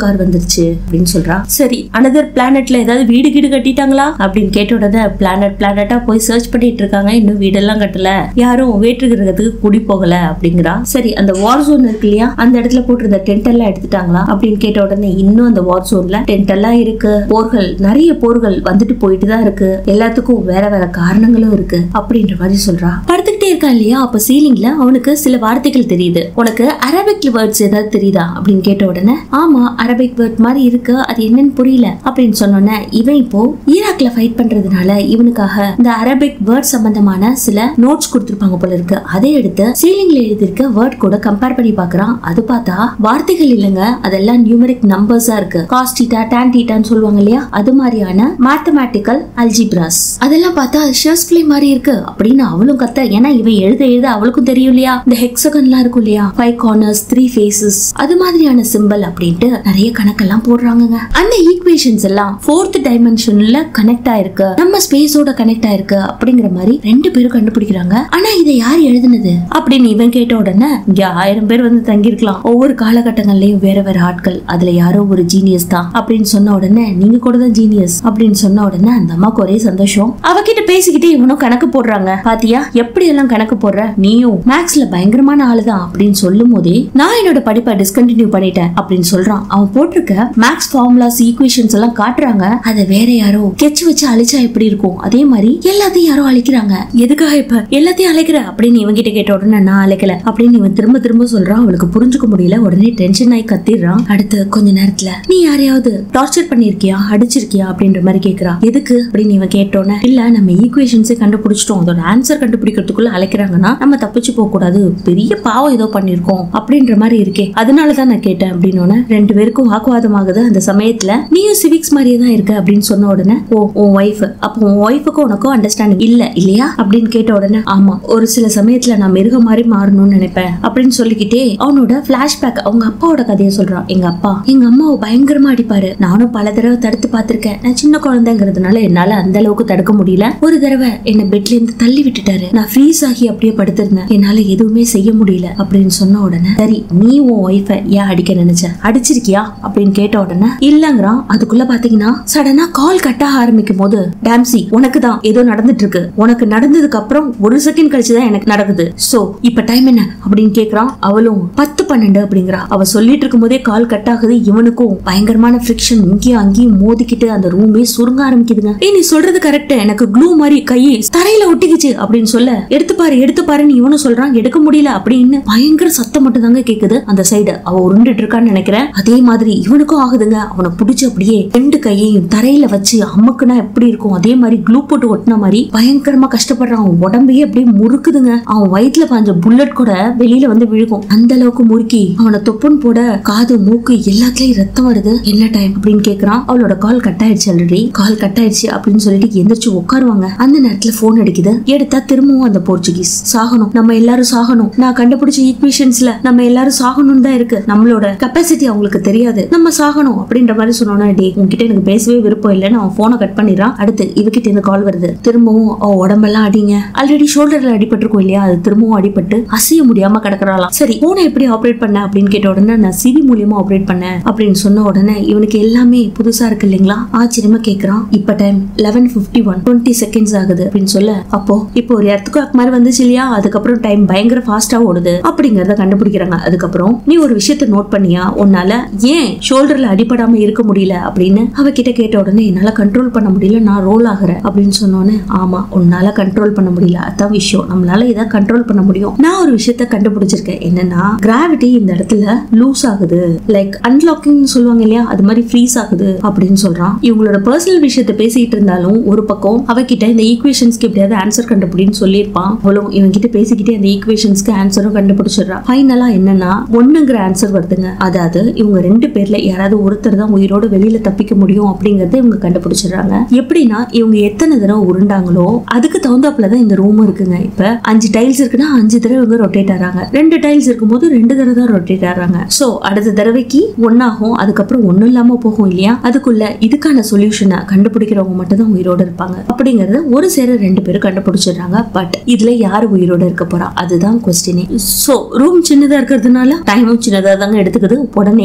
[SPEAKER 1] கார் வந்துருச்சு அப்படின்னு சொல்றா சரி அனதர் பிளானட்ல ஏதாவது வீடு கீடு கட்டிட்டாங்களா அப்படின்னு கேட்ட உடனே பிளானட் பிளானட்டா போய் சர்ச் பண்ணிட்டு இருக்காங்க இன்னும் வீடெல்லாம் கட்டல யாரும் வேற்று கிரகத்துக்கு குடி போகல அப்படிங்கிறா சரி அந்த வார் ஜோன் இருக்கு இல்லையா அந்த இடத்துல போட்டிருந்த டென்ட் எல்லாம் எடுத்துட்டாங்களா அப்படின்னு கேட்ட உடனே இன்னும் அந்த வார் ஜோன்ல டென்ட் எல்லாம் இருக்கு போர்கள் நிறைய போர்கள் வந்துட்டு போயிட்டு தான் இருக்கு எல்லாத்துக்கும் வேற வேற காரணங்களும் இருக்கு அப்படின்ற மாதிரி சொல்றா படுத்துக்கிட்டே இருக்கா இல்லையா அப்ப சீலிங்ல அவனுக்கு சில வார்த்தைகள் தெரியுது உனக்கு அரபிக் வேர்ட்ஸ் ஏதாவது தெரியுதா அப்படின்னு கேட்ட உடனே ஆமா அரபிக் வேர்ட் மாதிரி இருக்கு அது என்னன்னு புரியல அப்படின்னு சொன்னோன்னே இவன் இப்போ ஈராக்ல ஃபைட் பண்றதுனால இவனுக்காக இந்த அரபிக் வேர்ட் சம்பந்தமான சில நோட்ஸ் கொடுத்திருப்பாங்க போல இருக்கு அதை எடுத்து சீலிங்ல எழுதியிருக்க வேர்ட் கூட கம்பேர் பண்ணி பார்க்கறான் அது பார்த்தா வார்த்தைகள் இல்லைங்க அதெல்லாம் நியூமரிக் நம்பர்ஸா இருக்கு காஸ் டீட்டா டேன் டீட்டான்னு சொல்லுவாங்க இல்லையா அது மாதிரியான மேத்தமேட்டிக்கல் அல்ஜிப்ராஸ் அதெல்லாம் பார்த்தா ஷர்ஸ் ஃபிளே மாதிரி இருக்கு அப்படின்னு அவளும் கத்த ஏன்னா இவன் எழுத எழுத அவளுக்கும் தெரியும் இல்லையா இந்த ஹெக்ஸகன்லாம் இருக்கும் இல்லையா ஃபைவ் கார்னர்ஸ் த்ரீ ஃபேசஸ் அது மாதிரியான சிம்பிள் அப்படின்ட்டு நிறைய கணக்கெல்லாம் போடுறாங்கங்க அந்த ஈக்குவேஷன்ஸ் எல்லாம் ஃபோர்த் டைமென்ஷன்ல கனெக்ட் ஆயிருக்கு நம்ம ஸ்பேஸோட கனெக்ட் ஆயிருக்கு அப்படிங்கிற மாதிரி ரெண்டு பேரும் கண்டுபிடிக்கிறாங்க ஆனா இதை யார் எழுதுனது அப்படின்னு இவன் கேட்ட உடனே இங்க ஆயிரம் பேர் வந்து தங்கியிருக்கலாம் ஒவ்வொரு காலகட்டங்கள்லயும் வேற வேற ஆட்கள் அதுல யாரோ ஒரு ஜீனியஸ் தான் அப்படின்னு சொன்ன உடனே நீங்க கூட தான் ஜீனியஸ் அப்படின்னு சொன்ன உடனே அந்த அம்மாக்கு ஒரே சந்தோஷம் அவகிட்ட பேசிக்கிட்டே இவனும் கணக்கு போடுறாங்க பாத்தியா எப்படி எல்லாம் கணக்கு போடுற நீயும் மேக்ஸ்ல பயங்கரமான ஆளுதான் அப்படின்னு சொல்லும் போதே நான் என்னோட படிப்பை டிஸ்கண்டினியூ பண்ணிட்டேன் அப்படின்னு சொல்றான் அவன் போட்டிருக்க மேக்ஸ் ஃபார்முலாஸ் ஈக்குவேஷன்ஸ் எல்லாம் காட்டுறாங்க அதை வேற யாரோ கெச் வச்சு அழிச்சா எப்படி இருக்கும் அதே மாதிரி எல்லாத்தையும் யாரோ அழிக்கிறாங்க எதுக்காக இப்ப எல்லாத்தையும் அழைக்கிற அப்படின்னு இவன் கிட்ட கேட்ட உடனே நான் அழைக்கல அப்படின்னு இவன் திரும்ப திரும்ப சொல்றான் அவளுக்கு புரிஞ்சுக்க முடியல உடனே டென்ஷன் ஆகி கத்திடுறான் அடுத்து கொஞ்ச நேரத்துல நீ யாரையாவது டார்ச்சர் பண்ணிருக்கியா அடிச்சிருக்கியா அப்படின்ற மாதிரி கேக்குறா எதுக்கு அப்படின்னு இவன் கேட்டோன்னே இல்ல நம்ம ஈக்குவேஷன்ஸே கண்டுபிடிச்சிட்டோம் அதோட ஆன்சர் கண்டுபிடிக்கிறதுக்குள்ள அழைக்கிறாங்கன்னா நம்ம தப்பிச்சு போக கூடாது பெரிய பாவம் ஏதோ பண்ணிருக்கோம் அப்படின்ற மாதிரி இருக்கே அதனாலதான் நான் கேட்டேன் அப்படின்னு ரெண்டு பேருக்கும் வாக்குவாதம் ஆகுது அந்த சமயத்துல நீயும் சிவிக்ஸ் மாதிரியே தான் இருக்க அப்படின்னு சொன்ன உடனே ஓ உன் ஒய்ஃப் அப்போ உன் ஒய்ஃபுக்கும் உனக்கும் அண்டர்ஸ்டாண்டிங் இல்ல இல்லையா அப்படின்னு கேட்ட உடனே ஆமா ஒரு சில சமயத்துல நான் மிருகம் மாதிரி மாறணும்னு நினைப்பேன் அப்படின்னு சொல்லிக்கிட்டே அவனோட பிளாஷ்பேக் அவங்க அப்பாவோட கதையை சொல்றான் எங்க அப்பா எங்க அம்மாவை பயங்கரமா அடிப்பாரு நானும் பல தடவை தடுத்து பார்த்திருக்கேன் நான் சின்ன குழந்தைங்கிறதுனால என்னால அந்த அளவுக்கு தடுக்க முடியல ஒரு தடவை என்ன பெட்ல இருந்து தள்ளி விட்டுட்டாரு நான் ஃப்ரீஸ் ஆகி அப்படியே படுத்திருந்தேன் என்னால எதுவுமே செய்ய முடியல அப்படின்னு சொன்ன உடனே சரி நீ உன் ஒய்ஃபை ஏன் அடிக்க நினைச்ச அடிச்சிருக்கியா அப்படின்னு கேட்ட உடனே இல்லங்கிறான் அதுக்குள்ள பாத்தீங்கன்னா சடனா கால் கட்ட ஆரம்பிக்கும் போது டாம்சி உனக்கு தான் ஏதோ நடந்துட்டு இருக்கு உனக்கு நடந்ததுக்கு அப்புறம் ஒரு செகண்ட் கழிச்சு தான் எனக்கு நடக்குது சோ இப்ப டைம் என்ன அப்படின்னு கேக்குறான் அவளும் பத்து பன்னெண்டு அப்படிங்கிறா அவ சொல்லிட்டு இருக்கும் போதே கால் கட் ஆகுது இவனுக்கும் பயங்கரமான ஃபிரிக்ஷன் இங்கேயும் அங்கேயும் மோதிக்கிட்டு அந்த ரூமே சுருங்க ஆரம்பிக்குதுங்க ஏய் நீ சொல்றது கரெக்ட் எனக்கு க்ளூ மாதிரி கையை தரையில ஒட்டிக்கிச்சு அப்படின்னு சொல்ல எடுத்து பாரு எடுத்து பாருன்னு இவனும் சொல்றான் எடுக்க முடியல அப்படின்னு பயங்கர சத்தம் மட்டும் தாங்க கேக்குது அந்த சைடு அவ உருண்டுட்டு இருக்கான்னு நினைக்கிறேன் அதே மாதிரி இவனுக்கும் ஆகுதுங்க அவனை பிடிச்சு அப்படியே ரெண்டு கையையும் தரையில வச்சு அம்முக்குனா எப்படி இருக்கும் அதே மாதிரி க்ளூ போட்டு ஒட்டின மாதிரி பயங்கரமா கஷ்டப்படுறான் அவன் உடம்பையே அப்படியே முறுக்குதுங்க அவன் வயித்துல பாஞ்ச புல்லட் கூட வெளியில வந்து விழுகும் அந்த அளவுக்கு முறுக்கி அவனை தொப்புன்னு போட காது மூக்கு எல்லாத்துலயும் ரத்தம் வருது என்ன டைம் அப்படின்னு கேக்குறான் அவளோட கால் கட் ஆயிடுச்சு ஆல்ரெடி கால் கட் ஆயிடுச்சு அப்படின்னு சொல்லிட்டு எந்திரிச்சு உட்காருவாங்க அந்த நேரத்துல போன் அடிக்குது எடுத்தா திரும்பவும் அந்த போர்ச்சுகீஸ் சாகணும் நம்ம எல்லாரும் சாகணும் நான் கண்டுபிடிச்ச ஈக்குவேஷன்ஸ்ல நம்ம எல்லாரும் சாகணும்னு தான் இருக்கு நம்மளோட கெப்பாசிட்டி அவங்களுக்கு தெரியாது நம்ம சாகணும் அப்படின்ற மாதிரி சொன்னோன்னா டே உன்கிட்ட எனக்கு பேசவே விருப்பம் இல்லைன்னு அவன் போனை கட் பண்ணிடுறான் அடுத்து இவகிட்ட இருந்து கால் வருது திரும்பவும் அவ உடம்பெல்லாம் அடிங்க ஆல்ரெடி ஷோல்டர்ல அடிபட்டிருக்கும் இல்லையா அது திரும்பவும் அடிபட்டு அசைய முடியாம கிடக்குறாளாம் சரி போனை எப்படி ஆப்ரேட் பண்ண அப்படின்னு கேட்ட உடனே நான் சிரி மூலியமா ஆப்ரேட் பண்ணேன் அப்படின்னு சொன்ன உடனே இவனுக்கு எல்லாமே புதுசா இருக்கு இல்லைங்களா ஆச்சரியமா கேக்குறான் இப்ப time eleven fifty one twenty seconds ஆகுது அப்படின்னு சொல்ல அப்போ இப்போ ஒரு இடத்துக்கு மாதிரி வந்துச்சு இல்லையா அதுக்கப்புறம் டைம் பயங்கர ஃபாஸ்டா ஓடுது அப்படிங்கறத கண்டுபிடிக்கிறாங்க அதுக்கப்புறம் நீ ஒரு விஷயத்த நோட் பண்ணியா உன்னால ஏன் ஷோல்டர்ல அடிபடாம இருக்க முடியல அப்படின்னு அவகிட்ட கேட்ட உடனே என்னால கண்ட்ரோல் பண்ண முடியல நான் ரோல் ஆகுறேன் அப்படின்னு சொன்னோன்னே ஆமா உன்னால கண்ட்ரோல் பண்ண முடியல அதான் விஷயம் நம்மளால இதை கண்ட்ரோல் பண்ண முடியும் நான் ஒரு விஷயத்த கண்டுபிடிச்சிருக்கேன் என்னன்னா கிராவிட்டி இந்த இடத்துல லூஸ் ஆகுது லைக் அன்லாக்கிங் சொல்லுவாங்க இல்லையா அது மாதிரி ஃப்ரீஸ் ஆகுது அப்படின்னு சொல்றான் இவங்களோட பர்சனல் விஷயத்த பேசிட்டு இருந்தாலும் ஒரு பக்கம் அவகிட்ட இந்த ஈக்குவேஷன்ஸ்க்கு எப்படியாவது ஆன்சர் கண்டுபிடின்னு சொல்லியிருப்பான் அவளும் இவங்கிட்ட பேசிக்கிட்டே அந்த ஈக்குவேஷன்ஸ்க்கு ஆன்சரும் கண்டுபிடிச்சிடுறா ஃபைனலா என்னன்னா ஒண்ணுங்கிற ஆன்சர் வருதுங்க அதாவது இவங்க ரெண்டு பேர்ல யாராவது ஒருத்தர் தான் உயிரோட வெளியில தப்பிக்க முடியும் அப்படிங்கறத இவங்க கண்டுபிடிச்சிடுறாங்க எப்படின்னா இவங்க எத்தனை தடவை உருண்டாங்களோ அதுக்கு தகுந்தாப்புல தான் இந்த ரூம் இருக்குங்க இப்ப அஞ்சு டைல்ஸ் இருக்குன்னா அஞ்சு தடவை இவங்க ரொட்டேட் ஆறாங்க ரெண்டு டைல்ஸ் இருக்கும்போது ரெண்டு தடவை தான் ரொட்டேட் ஆறாங்க சோ அடுத்த தடவைக்கு ஒன்னாகும் அதுக்கப்புறம் ஒண்ணும் இல்லாம போகும் இல்லையா அதுக்குள்ள இதுக்கான சொல்யூஷனை கண்டுபிடிக்கிறவங்க மட்டும் தான் உயிரோட இருப்பாங்க அப்படிங்கறத ஒரு சேர ரெண்டு பேரும் கண்டுபிடிச்சிடுறாங்க பட் இதுல யாரு உயிரோட இருக்க போறா அதுதான் கொஸ்டினே சோ ரூம் சின்னதா இருக்கிறதுனால டைமும் சின்னதா தாங்க எடுத்துக்குது உடனே திரும்பவும்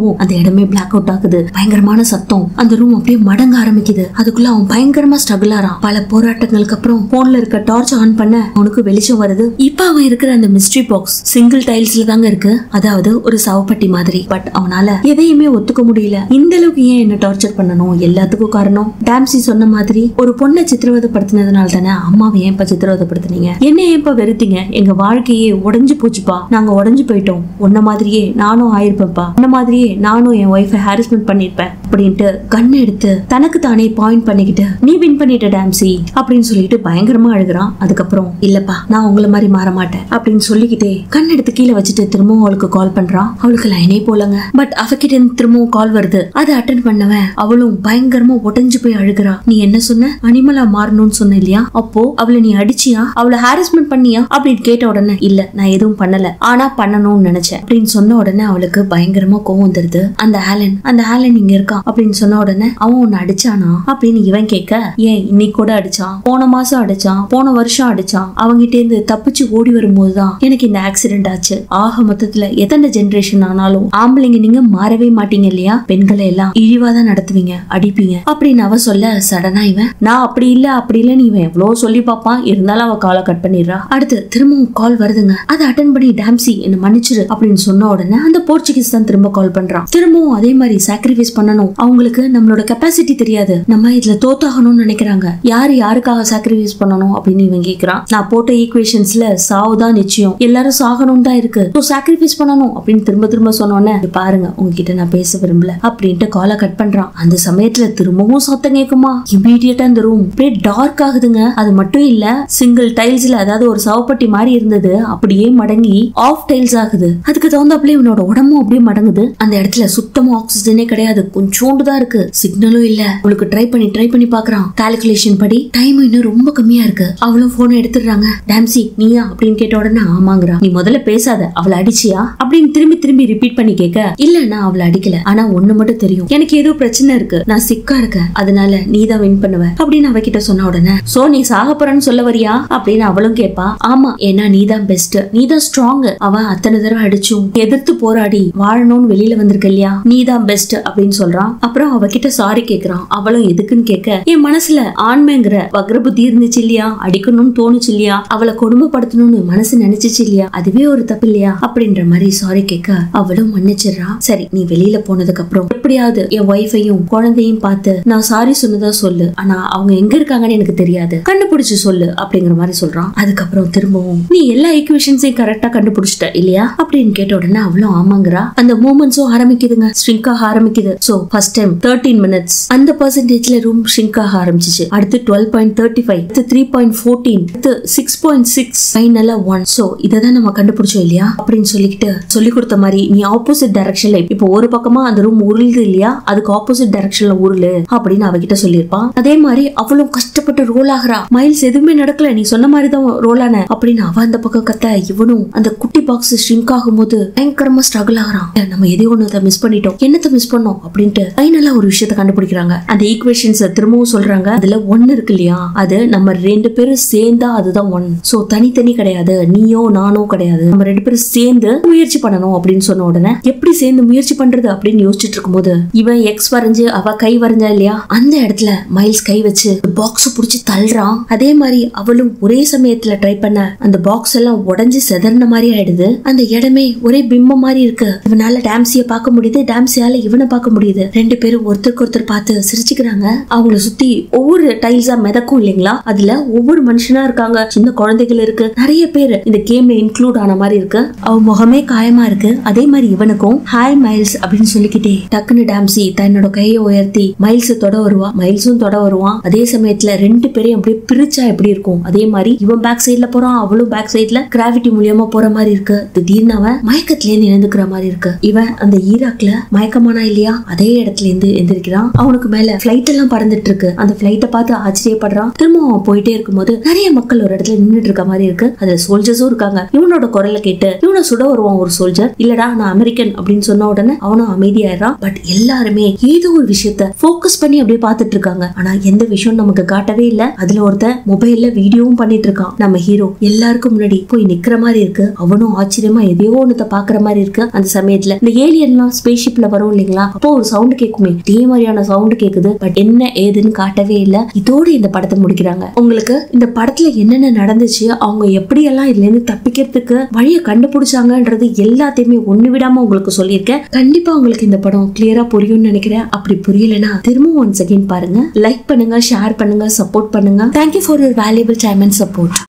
[SPEAKER 1] திரும்பவும் அந்த இடமே பிளாக் அவுட் ஆகுது பயங்கரமான சத்தம் அந்த ரூம் அப்படியே மடங்க ஆரம்பிக்குது அதுக்குள்ள அவன் பயங்கரமா ஸ்ட்ரகிள் ஆறான் பல போராட்டங்களுக்கு அப்புறம் போன்ல இருக்க டார்ச் ஆன் பண்ண அவனுக்கு வெளிச்சம் வருது இப்ப அவன் இருக்கிற அந்த மிஸ்ட்ரி பாக்ஸ் சிங்கிள் டைல்ஸ்ல தாங்க இருக்கு அதாவது ஒரு சவப்பட்டி மாதிரி பட் அவனால எதையுமே ஒத்துக்க முடியல இந்த அளவுக்கு ஏன் என்ன டார்ச்சர் பண்ணணும் எல்லாத்துக்கும் காரணம் டாம்சி சொன்ன மாதிரி ஒரு பொண்ணை சித்திரவதைப்படுத்தினதுனால தானே அம்மாவை ஏன் இப்ப சித்திரவதைப்படுத்தினீங்க என்ன ஏன் இப்ப வெறுத்தீங்க எங்க வாழ்க்கையே உடைஞ்சு போச்சுப்பா நாங்க உடைஞ்சு போயிட்டோம் உன்ன மாதிரியே நானும் ஆயிருப்பேன்ப்பா உன்ன மாதிரியே நானும் என் ஒய்ஃபை ஹாரிஸ்மெண்ட் பண்ணிருப்பேன் அப்படின்ட்டு கன் எடுத்து தனக்கு தானே பாயிண்ட் பண்ணிக்கிட்டு நீ வின் பண்ணிட்ட டாம்சி அப்படின்னு சொல்லிட்டு பயங்கரமா அழுகுறான் அதுக்கப்புறம் இல்லப்பா நான் உங்களை மாதிரி மாற மாட்டேன் அப்படின்னு சொல்லிக்கிட்டே கண் எடுத்து கீழே வச்சுட்டு திரும்பவும் அவளுக்கு கால் பண்றான் அவளுக்கு லைனே போலங்க பட் அவகிட்ட இருந்து திரும்பவும் கால் வருது அதை அட்டன் பண்ணவன் அவளும் பயங்கரமா உடைஞ்சு போய் அழுகுறா நீ என்ன சொன்ன அனிமலா மாறணும்னு சொன்ன இல்லையா அப்போ அவளை நீ அடிச்சியா அவளை ஹாரஸ்மெண்ட் பண்ணியா அப்படின்னு கேட்ட உடனே இல்ல நான் எதுவும் பண்ணல ஆனா பண்ணணும்னு நினைச்சேன் அப்படின்னு சொன்ன உடனே அவளுக்கு பயங்கரமா கோவம் வந்துருது அந்த ஆலன் அந்த ஆலன் இங்க இருக்கான் அப்படின்னு சொன்ன உடனே அவன் உன்னை அடிச்சானா அப்படின்னு இவன் கேட்க ஏன் இன்னைக்கு கூட அடிச்சான் போன மாசம் அடிச்சான் போன வருஷம் அடிச்சான் அவங்கிட்ட இருந்து தப்பிச்சு ஓடி வரும்போதுதான் எனக்கு இந்த ஆக்சிடென்ட் ஆச்சு ஆக மொத்தத்துல எத்தனை ஜெனரேஷன் ஆனாலும் ஆம்பளைங்க நீங்க மாறவே மாட்டீங்க இல்லையா பெண்களை எல்லாம் இழிவாதான் நடத்துவீங்க அடிப்பீங்க அப்படின்னு அவ சொல்ல சடனா இவன் நான் அப்படி இல்ல அப்படி இல்லன்னு இவன் எவ்வளவு சொல்லி பார்ப்பான் இருந்தாலும் அவ காலை கட் பண்ணிடுறா அடுத்து திரும்பவும் கால் வருதுங்க அதை அட்டன் பண்ணி டாம்சி என்ன மன்னிச்சிரு அப்படின்னு சொன்ன உடனே அந்த போர்ச்சுகீஸ் தான் திரும்ப கால் பண்றான் திரும்பவும் அதே மாதிரி சாக்ரிஃபைஸ் பண்ணணும் அவங்களுக்கு நம்மளோட கெப்பாசிட்டி தெரியாது நம்ம இதுல தோத்தாகணும்னு நினைக்கிறாங்க யாரு யாருக்காக சாக்ரிஃபைஸ் பண்ணணும் அப்படின்னு இவன் கேக்குறான் நான் போட்ட ஈக்குவேஷன்ஸ்ல சாவு தான் நிச்சயம் எல்லாரும் சாகணும் தான் இருக்கு ஸோ சாக்ரிஃபைஸ் பண்ணணும் அப்படின்னு திரும்ப திரும்ப சொன்னோன்னே "இங்க பாருங்க உங்ககிட்ட நான் பேச விரும்பல அப்படின்ட்டு காலை கட் பண்றான் அந்த சமயத்துல திரும்பவும் சத்தம் கேக்குமா இமீடியட்டா அந்த ரூம் அப்படியே டார்க் ஆகுதுங்க அது மட்டும் இல்ல சிங்கிள் டைல்ஸ்ல அதாவது ஒரு சவப்பட்டி மாதிரி இருந்தது அப்படியே மடங்கி ஆஃப் டைல்ஸ் ஆகுது அதுக்கு தகுந்தாப்புல இவனோட உடம்பும் அப்படியே மடங்குது அந்த இடத்துல சுத்தமா ஆக்சிஜனே கிடையாது கொஞ்சோண்டு தான் இருக்கு சிக்னலும் இல்ல அவளுக்கு ட்ரை பண்ணி ட்ரை பண்ணி பாக்குறான் கால்குலேஷன் படி டைம் இன்னும் ரொம்ப கம்மியா இருக்கு அவளும் போன் எடுத்துடுறாங்க டாம்சி நீயா அப்படின்னு கேட்ட உடனே ஆமாங்கிறா நீ முதல்ல பேசாத அவளை அடிச்சியா அப்படின்னு திரும்பி திரும்பி ரிப்பீட் பண்ணி கேட்க இல்ல நான் அவளை அடிக்கல ஆனா ஒண்ணு மட்டும் தெரியும் எனக்கு ஏதோ பிரச்சனை இருக்கு நான் சிக்கா இருக்கேன் அதனால நீ தான் வின் பண்ணுவ அப்படின்னு அவகிட்ட சொன்ன உடனே சோ நீ சாக போறன்னு சொல்ல வரியா அப்படின்னு அவளும் கேட்பா ஆமா ஏன்னா நீ தான் பெஸ்ட் நீ தான் ஸ்ட்ராங் அவன் அத்தனை தடவை அடிச்சும் எதிர்த்து போராடி வாழணும்னு வெளியில வந்திருக்க இல்லையா நீ தான் பெஸ்ட் அப்படின்னு சொல்றான் அப்புறம் அவகிட்ட சாரி கேக்குறான் அவளும் எதுக்குன்னு கேட்க என் மனசுல ஆண்மைங்கிற வக்ர புத்தி இருந்துச்சு இல்லையா அடிக்கணும்னு தோணுச்சு இல்லையா அவளை கொடுமைப்படுத்தணும்னு மனசு நினைச்சிச்சு இல்லையா அதுவே ஒரு தப்பு இல்லையா அப்படின்ற மாதிரி சாரி கேட்க அவளும் மன்னிச்சிடுறா சரி நீ வெளியில போனதுக்கு அப்புறம் எப்படியாவது என் ஒய்ஃபையும் குழந்தையும் பார்த்து நான் சாரி சொன்னதா சொல்லு ஆனா அவங்க எங்க இருக்காங்கன்னு எனக்கு தெரியாது கண்டுபிடிச்சு சொல்லு அப்படிங்கிற மாதிரி சொல்றான் அதுக்கப்புறம் திரும்பவும் நீ எல்லா ஈக்குவேஷன்ஸையும் கரெக்டா கண்டுபிடிச்சிட்ட இல்லையா அப்படின்னு கேட்ட உடனே அவளும் ஆமாங்கிறா அந்த மூமெண்ட்ஸும் ஆரம்பிக்குதுங்க ஸ்ட்ரிங்க் ஆக ஆரம்பிக்குது so first time thirteen minutes அந்த பர்சன்டேஜ்ல ரூம் ஷ்ரிங்க் ஆக ஆரம்பிச்சிச்சு அடுத்து டுவெல் பாயிண்ட் தேர்ட்டி ஃபைவ் அடுத்து த்ரீ பாயிண்ட் ஃபோர்டீன் அடுத்து சிக்ஸ் பாயிண்ட் சிக்ஸ் ஃபைனலா ஒன் சோ இதை தான் நம்ம கண்டுபிடிச்சோம் இல்லையா அப்படின்னு சொல்லிக்கிட்டு சொல்லி கொடுத்த மாதிரி நீ ஆப்போசிட் டைரக்ஷன்ல இப்போ ஒரு பக்கமா அந்த ரூம் உருளுது இல்லையா அதுக்கு ஆப்போசிட் டைரக்ஷன்ல உருளு அப்படின்னு அவகிட்ட சொல்லியிருப்பான் அதே மாதிரி அவளும் கஷ்டப்பட்டு ரோல் ஆகுறா மைல்ஸ் எதுவுமே நடக்கல நீ சொன்ன மாதிரி தான் ரோல் ஆன அப்படின்னு அவ அந்த பக்கம் கத்த இவனும் அந்த குட்டி பாக்ஸ் ஷ்ரிங்க் ஆகும்போது பயங்கரமா ஸ்ட்ரகிள் ஆகுறான் "ஏ, நம்ம எதையோ ஒண்ணு மிஸ் பண்ணிட்டோம் என்னத்த மிஸ் பண்ணோம் அப்படின்ட்டு ஃபைனலா ஒரு விஷயத்த கண்டுபிடிக்கிறாங்க அந்த ஈக்குவேஷன்ஸ் திரும்பவும் சொல்றாங்க அதுல ஒன்னு இருக்கு இல்லையா அது நம்ம ரெண்டு பேரும் சேர்ந்தா அதுதான் ஒன் சோ தனித்தனி கிடையாது நீயோ நானோ கிடையாது நம்ம ரெண்டு பேரும் சேர்ந்து முயற்சி பண்ணணும் அப்படின்னு சொன்ன உடனே எப்படி சேர்ந்து முயற்சி பண்றது அப்படின்னு யோசிச்சுட்டு இருக்கும்போது இவன் எக்ஸ் வரைஞ்சு அவ கை வரைஞ்சா இல்லையா அந்த இடத்துல மைல்ஸ் கை வச்சு பாக்ஸ் புடிச்சு தள்ளுறான் அதே மாதிரி அவளும் ஒரே சமயத்துல ட்ரை பண்ண அந்த பாக்ஸ் எல்லாம் உடைஞ்சு செதறின மாதிரி ஆயிடுது அந்த இடமே ஒரே பிம்பம் மாதிரி இருக்கு இவனால டாம்சிய பார்க்க முடியுது டாம்சியால இவனை பார்க்க முடியுது ரெண்டு பேரும் ஒருத்தருக்கு ஒருத்தர் பார்த்து சிரிச்சுக்கிறாங்க அவங்கள சுத்தி ஒவ்வொரு டைல்ஸா மிதக்கும் இல்லைங்களா அதுல ஒவ்வொரு மனுஷனா இருக்காங்க சின்ன குழந்தைகள் இருக்கு நிறைய பேர் இந்த கேம்ல இன்க்ளூட் ஆன மாதிரி இருக்கு அவ முகமே காயமா இருக்கு அதே மாதிரி இவனுக்கும் ஹாய் மைல்ஸ் அப்படின்னு சொல்லிக்கிட்டே டக்குன்னு டாம்சி தன்னோட கையை உயர்த்தி மைல்ஸ் தொட வருவா மைல்ஸும் தொட வருவான் அதே சமயத்துல ரெண்டு பேரையும் அப்படியே பிரிச்சா எப்படி இருக்கும் அதே மாதிரி இவன் பேக் சைடுல போறான் அவளும் பேக் சைடுல கிராவிட்டி மூலியமா போற மாதிரி இருக்கு திடீர்னு அவன் மயக்கத்துல இருந்து எழுந்துக்கிற மாதிரி இருக்கு இவன் அந்த ஈராக்ல மயக்கமானா இல்லையா அதே இடத்துல இருந்து எந்திரிக்கிறான் அவனுக்கு மேல பிளைட் எல்லாம் பறந்துட்டு இருக்கு அந்த பிளைட்டை பார்த்து ஆச்சரியப்படுறான் திரும்ப அவன் போயிட்டே இருக்கும்போது நிறைய மக்கள் ஒரு இடத்துல நின்னுட்டு இருக்க மாதிரி இருக்கு அதுல சோல்ஜர்ஸும் இருக்காங்க இவனோட குரலை கேட்டு இவனை சுட வருவான் ஒரு சோல்ஜர் இல்லடா நான் அமெரிக்கன் அப்படின்னு சொன்ன உடனே அவனும் அமைதியாயிடுறான் பட் எல்லாருமே ஏதோ ஒரு விஷயத்த ஃபோக்கஸ் பண்ணி அப்படியே பார்த்துட்டு இருக்காங்க ஆனா எந்த விஷயம் நமக்கு காட்டவே இல்ல அதுல ஒருத்தன் மொபைல்ல வீடியோவும் பண்ணிட்டு இருக்கான் நம்ம ஹீரோ எல்லாருக்கும் முன்னாடி போய் நிக்கிற மாதிரி இருக்கு அவனும் ஆச்சரியமா எதையோ ஒன்னத பாக்குற மாதிரி இருக்கு அந்த சமயத்துல இந்த ஏலியன் எல்லாம் ஸ்பேஸ் ஷிப்ல வரும் இல்லைங்களா அப்போ ஒரு சவுண்ட் கேட்குமே இதே மாதிரியான சவுண்ட் கேக்குது பட் என்ன ஏதுன்னு காட்டவே இல்ல இதோட இந்த படத்தை முடிக்கிறாங்க உங்களுக்கு இந்த படத்துல என்னென்ன நடந்துச்சு அவங்க எப்படியெல்லாம் இதுல இருந்து தப்பிக்கிறதுக்கு வழியை கண்டுபிடிச்சாங்கன்றது எல்லாத்தையுமே ஒண்ணு விடாம உங்களுக்கு சொல்லியிருக்கேன் கண்டிப்பா உங்களுக்கு இந்த படம் கிளியரா புரியும்னு நினைக்கிறேன் அப்படி புரியலனா திரும்ப ஒன் செகண்ட் பாருங்க லைக் பண்ணுங்க ஷேர் பண்ணுங்க சப்போர்ட் பண்ணுங்க thank you for your valuable time and support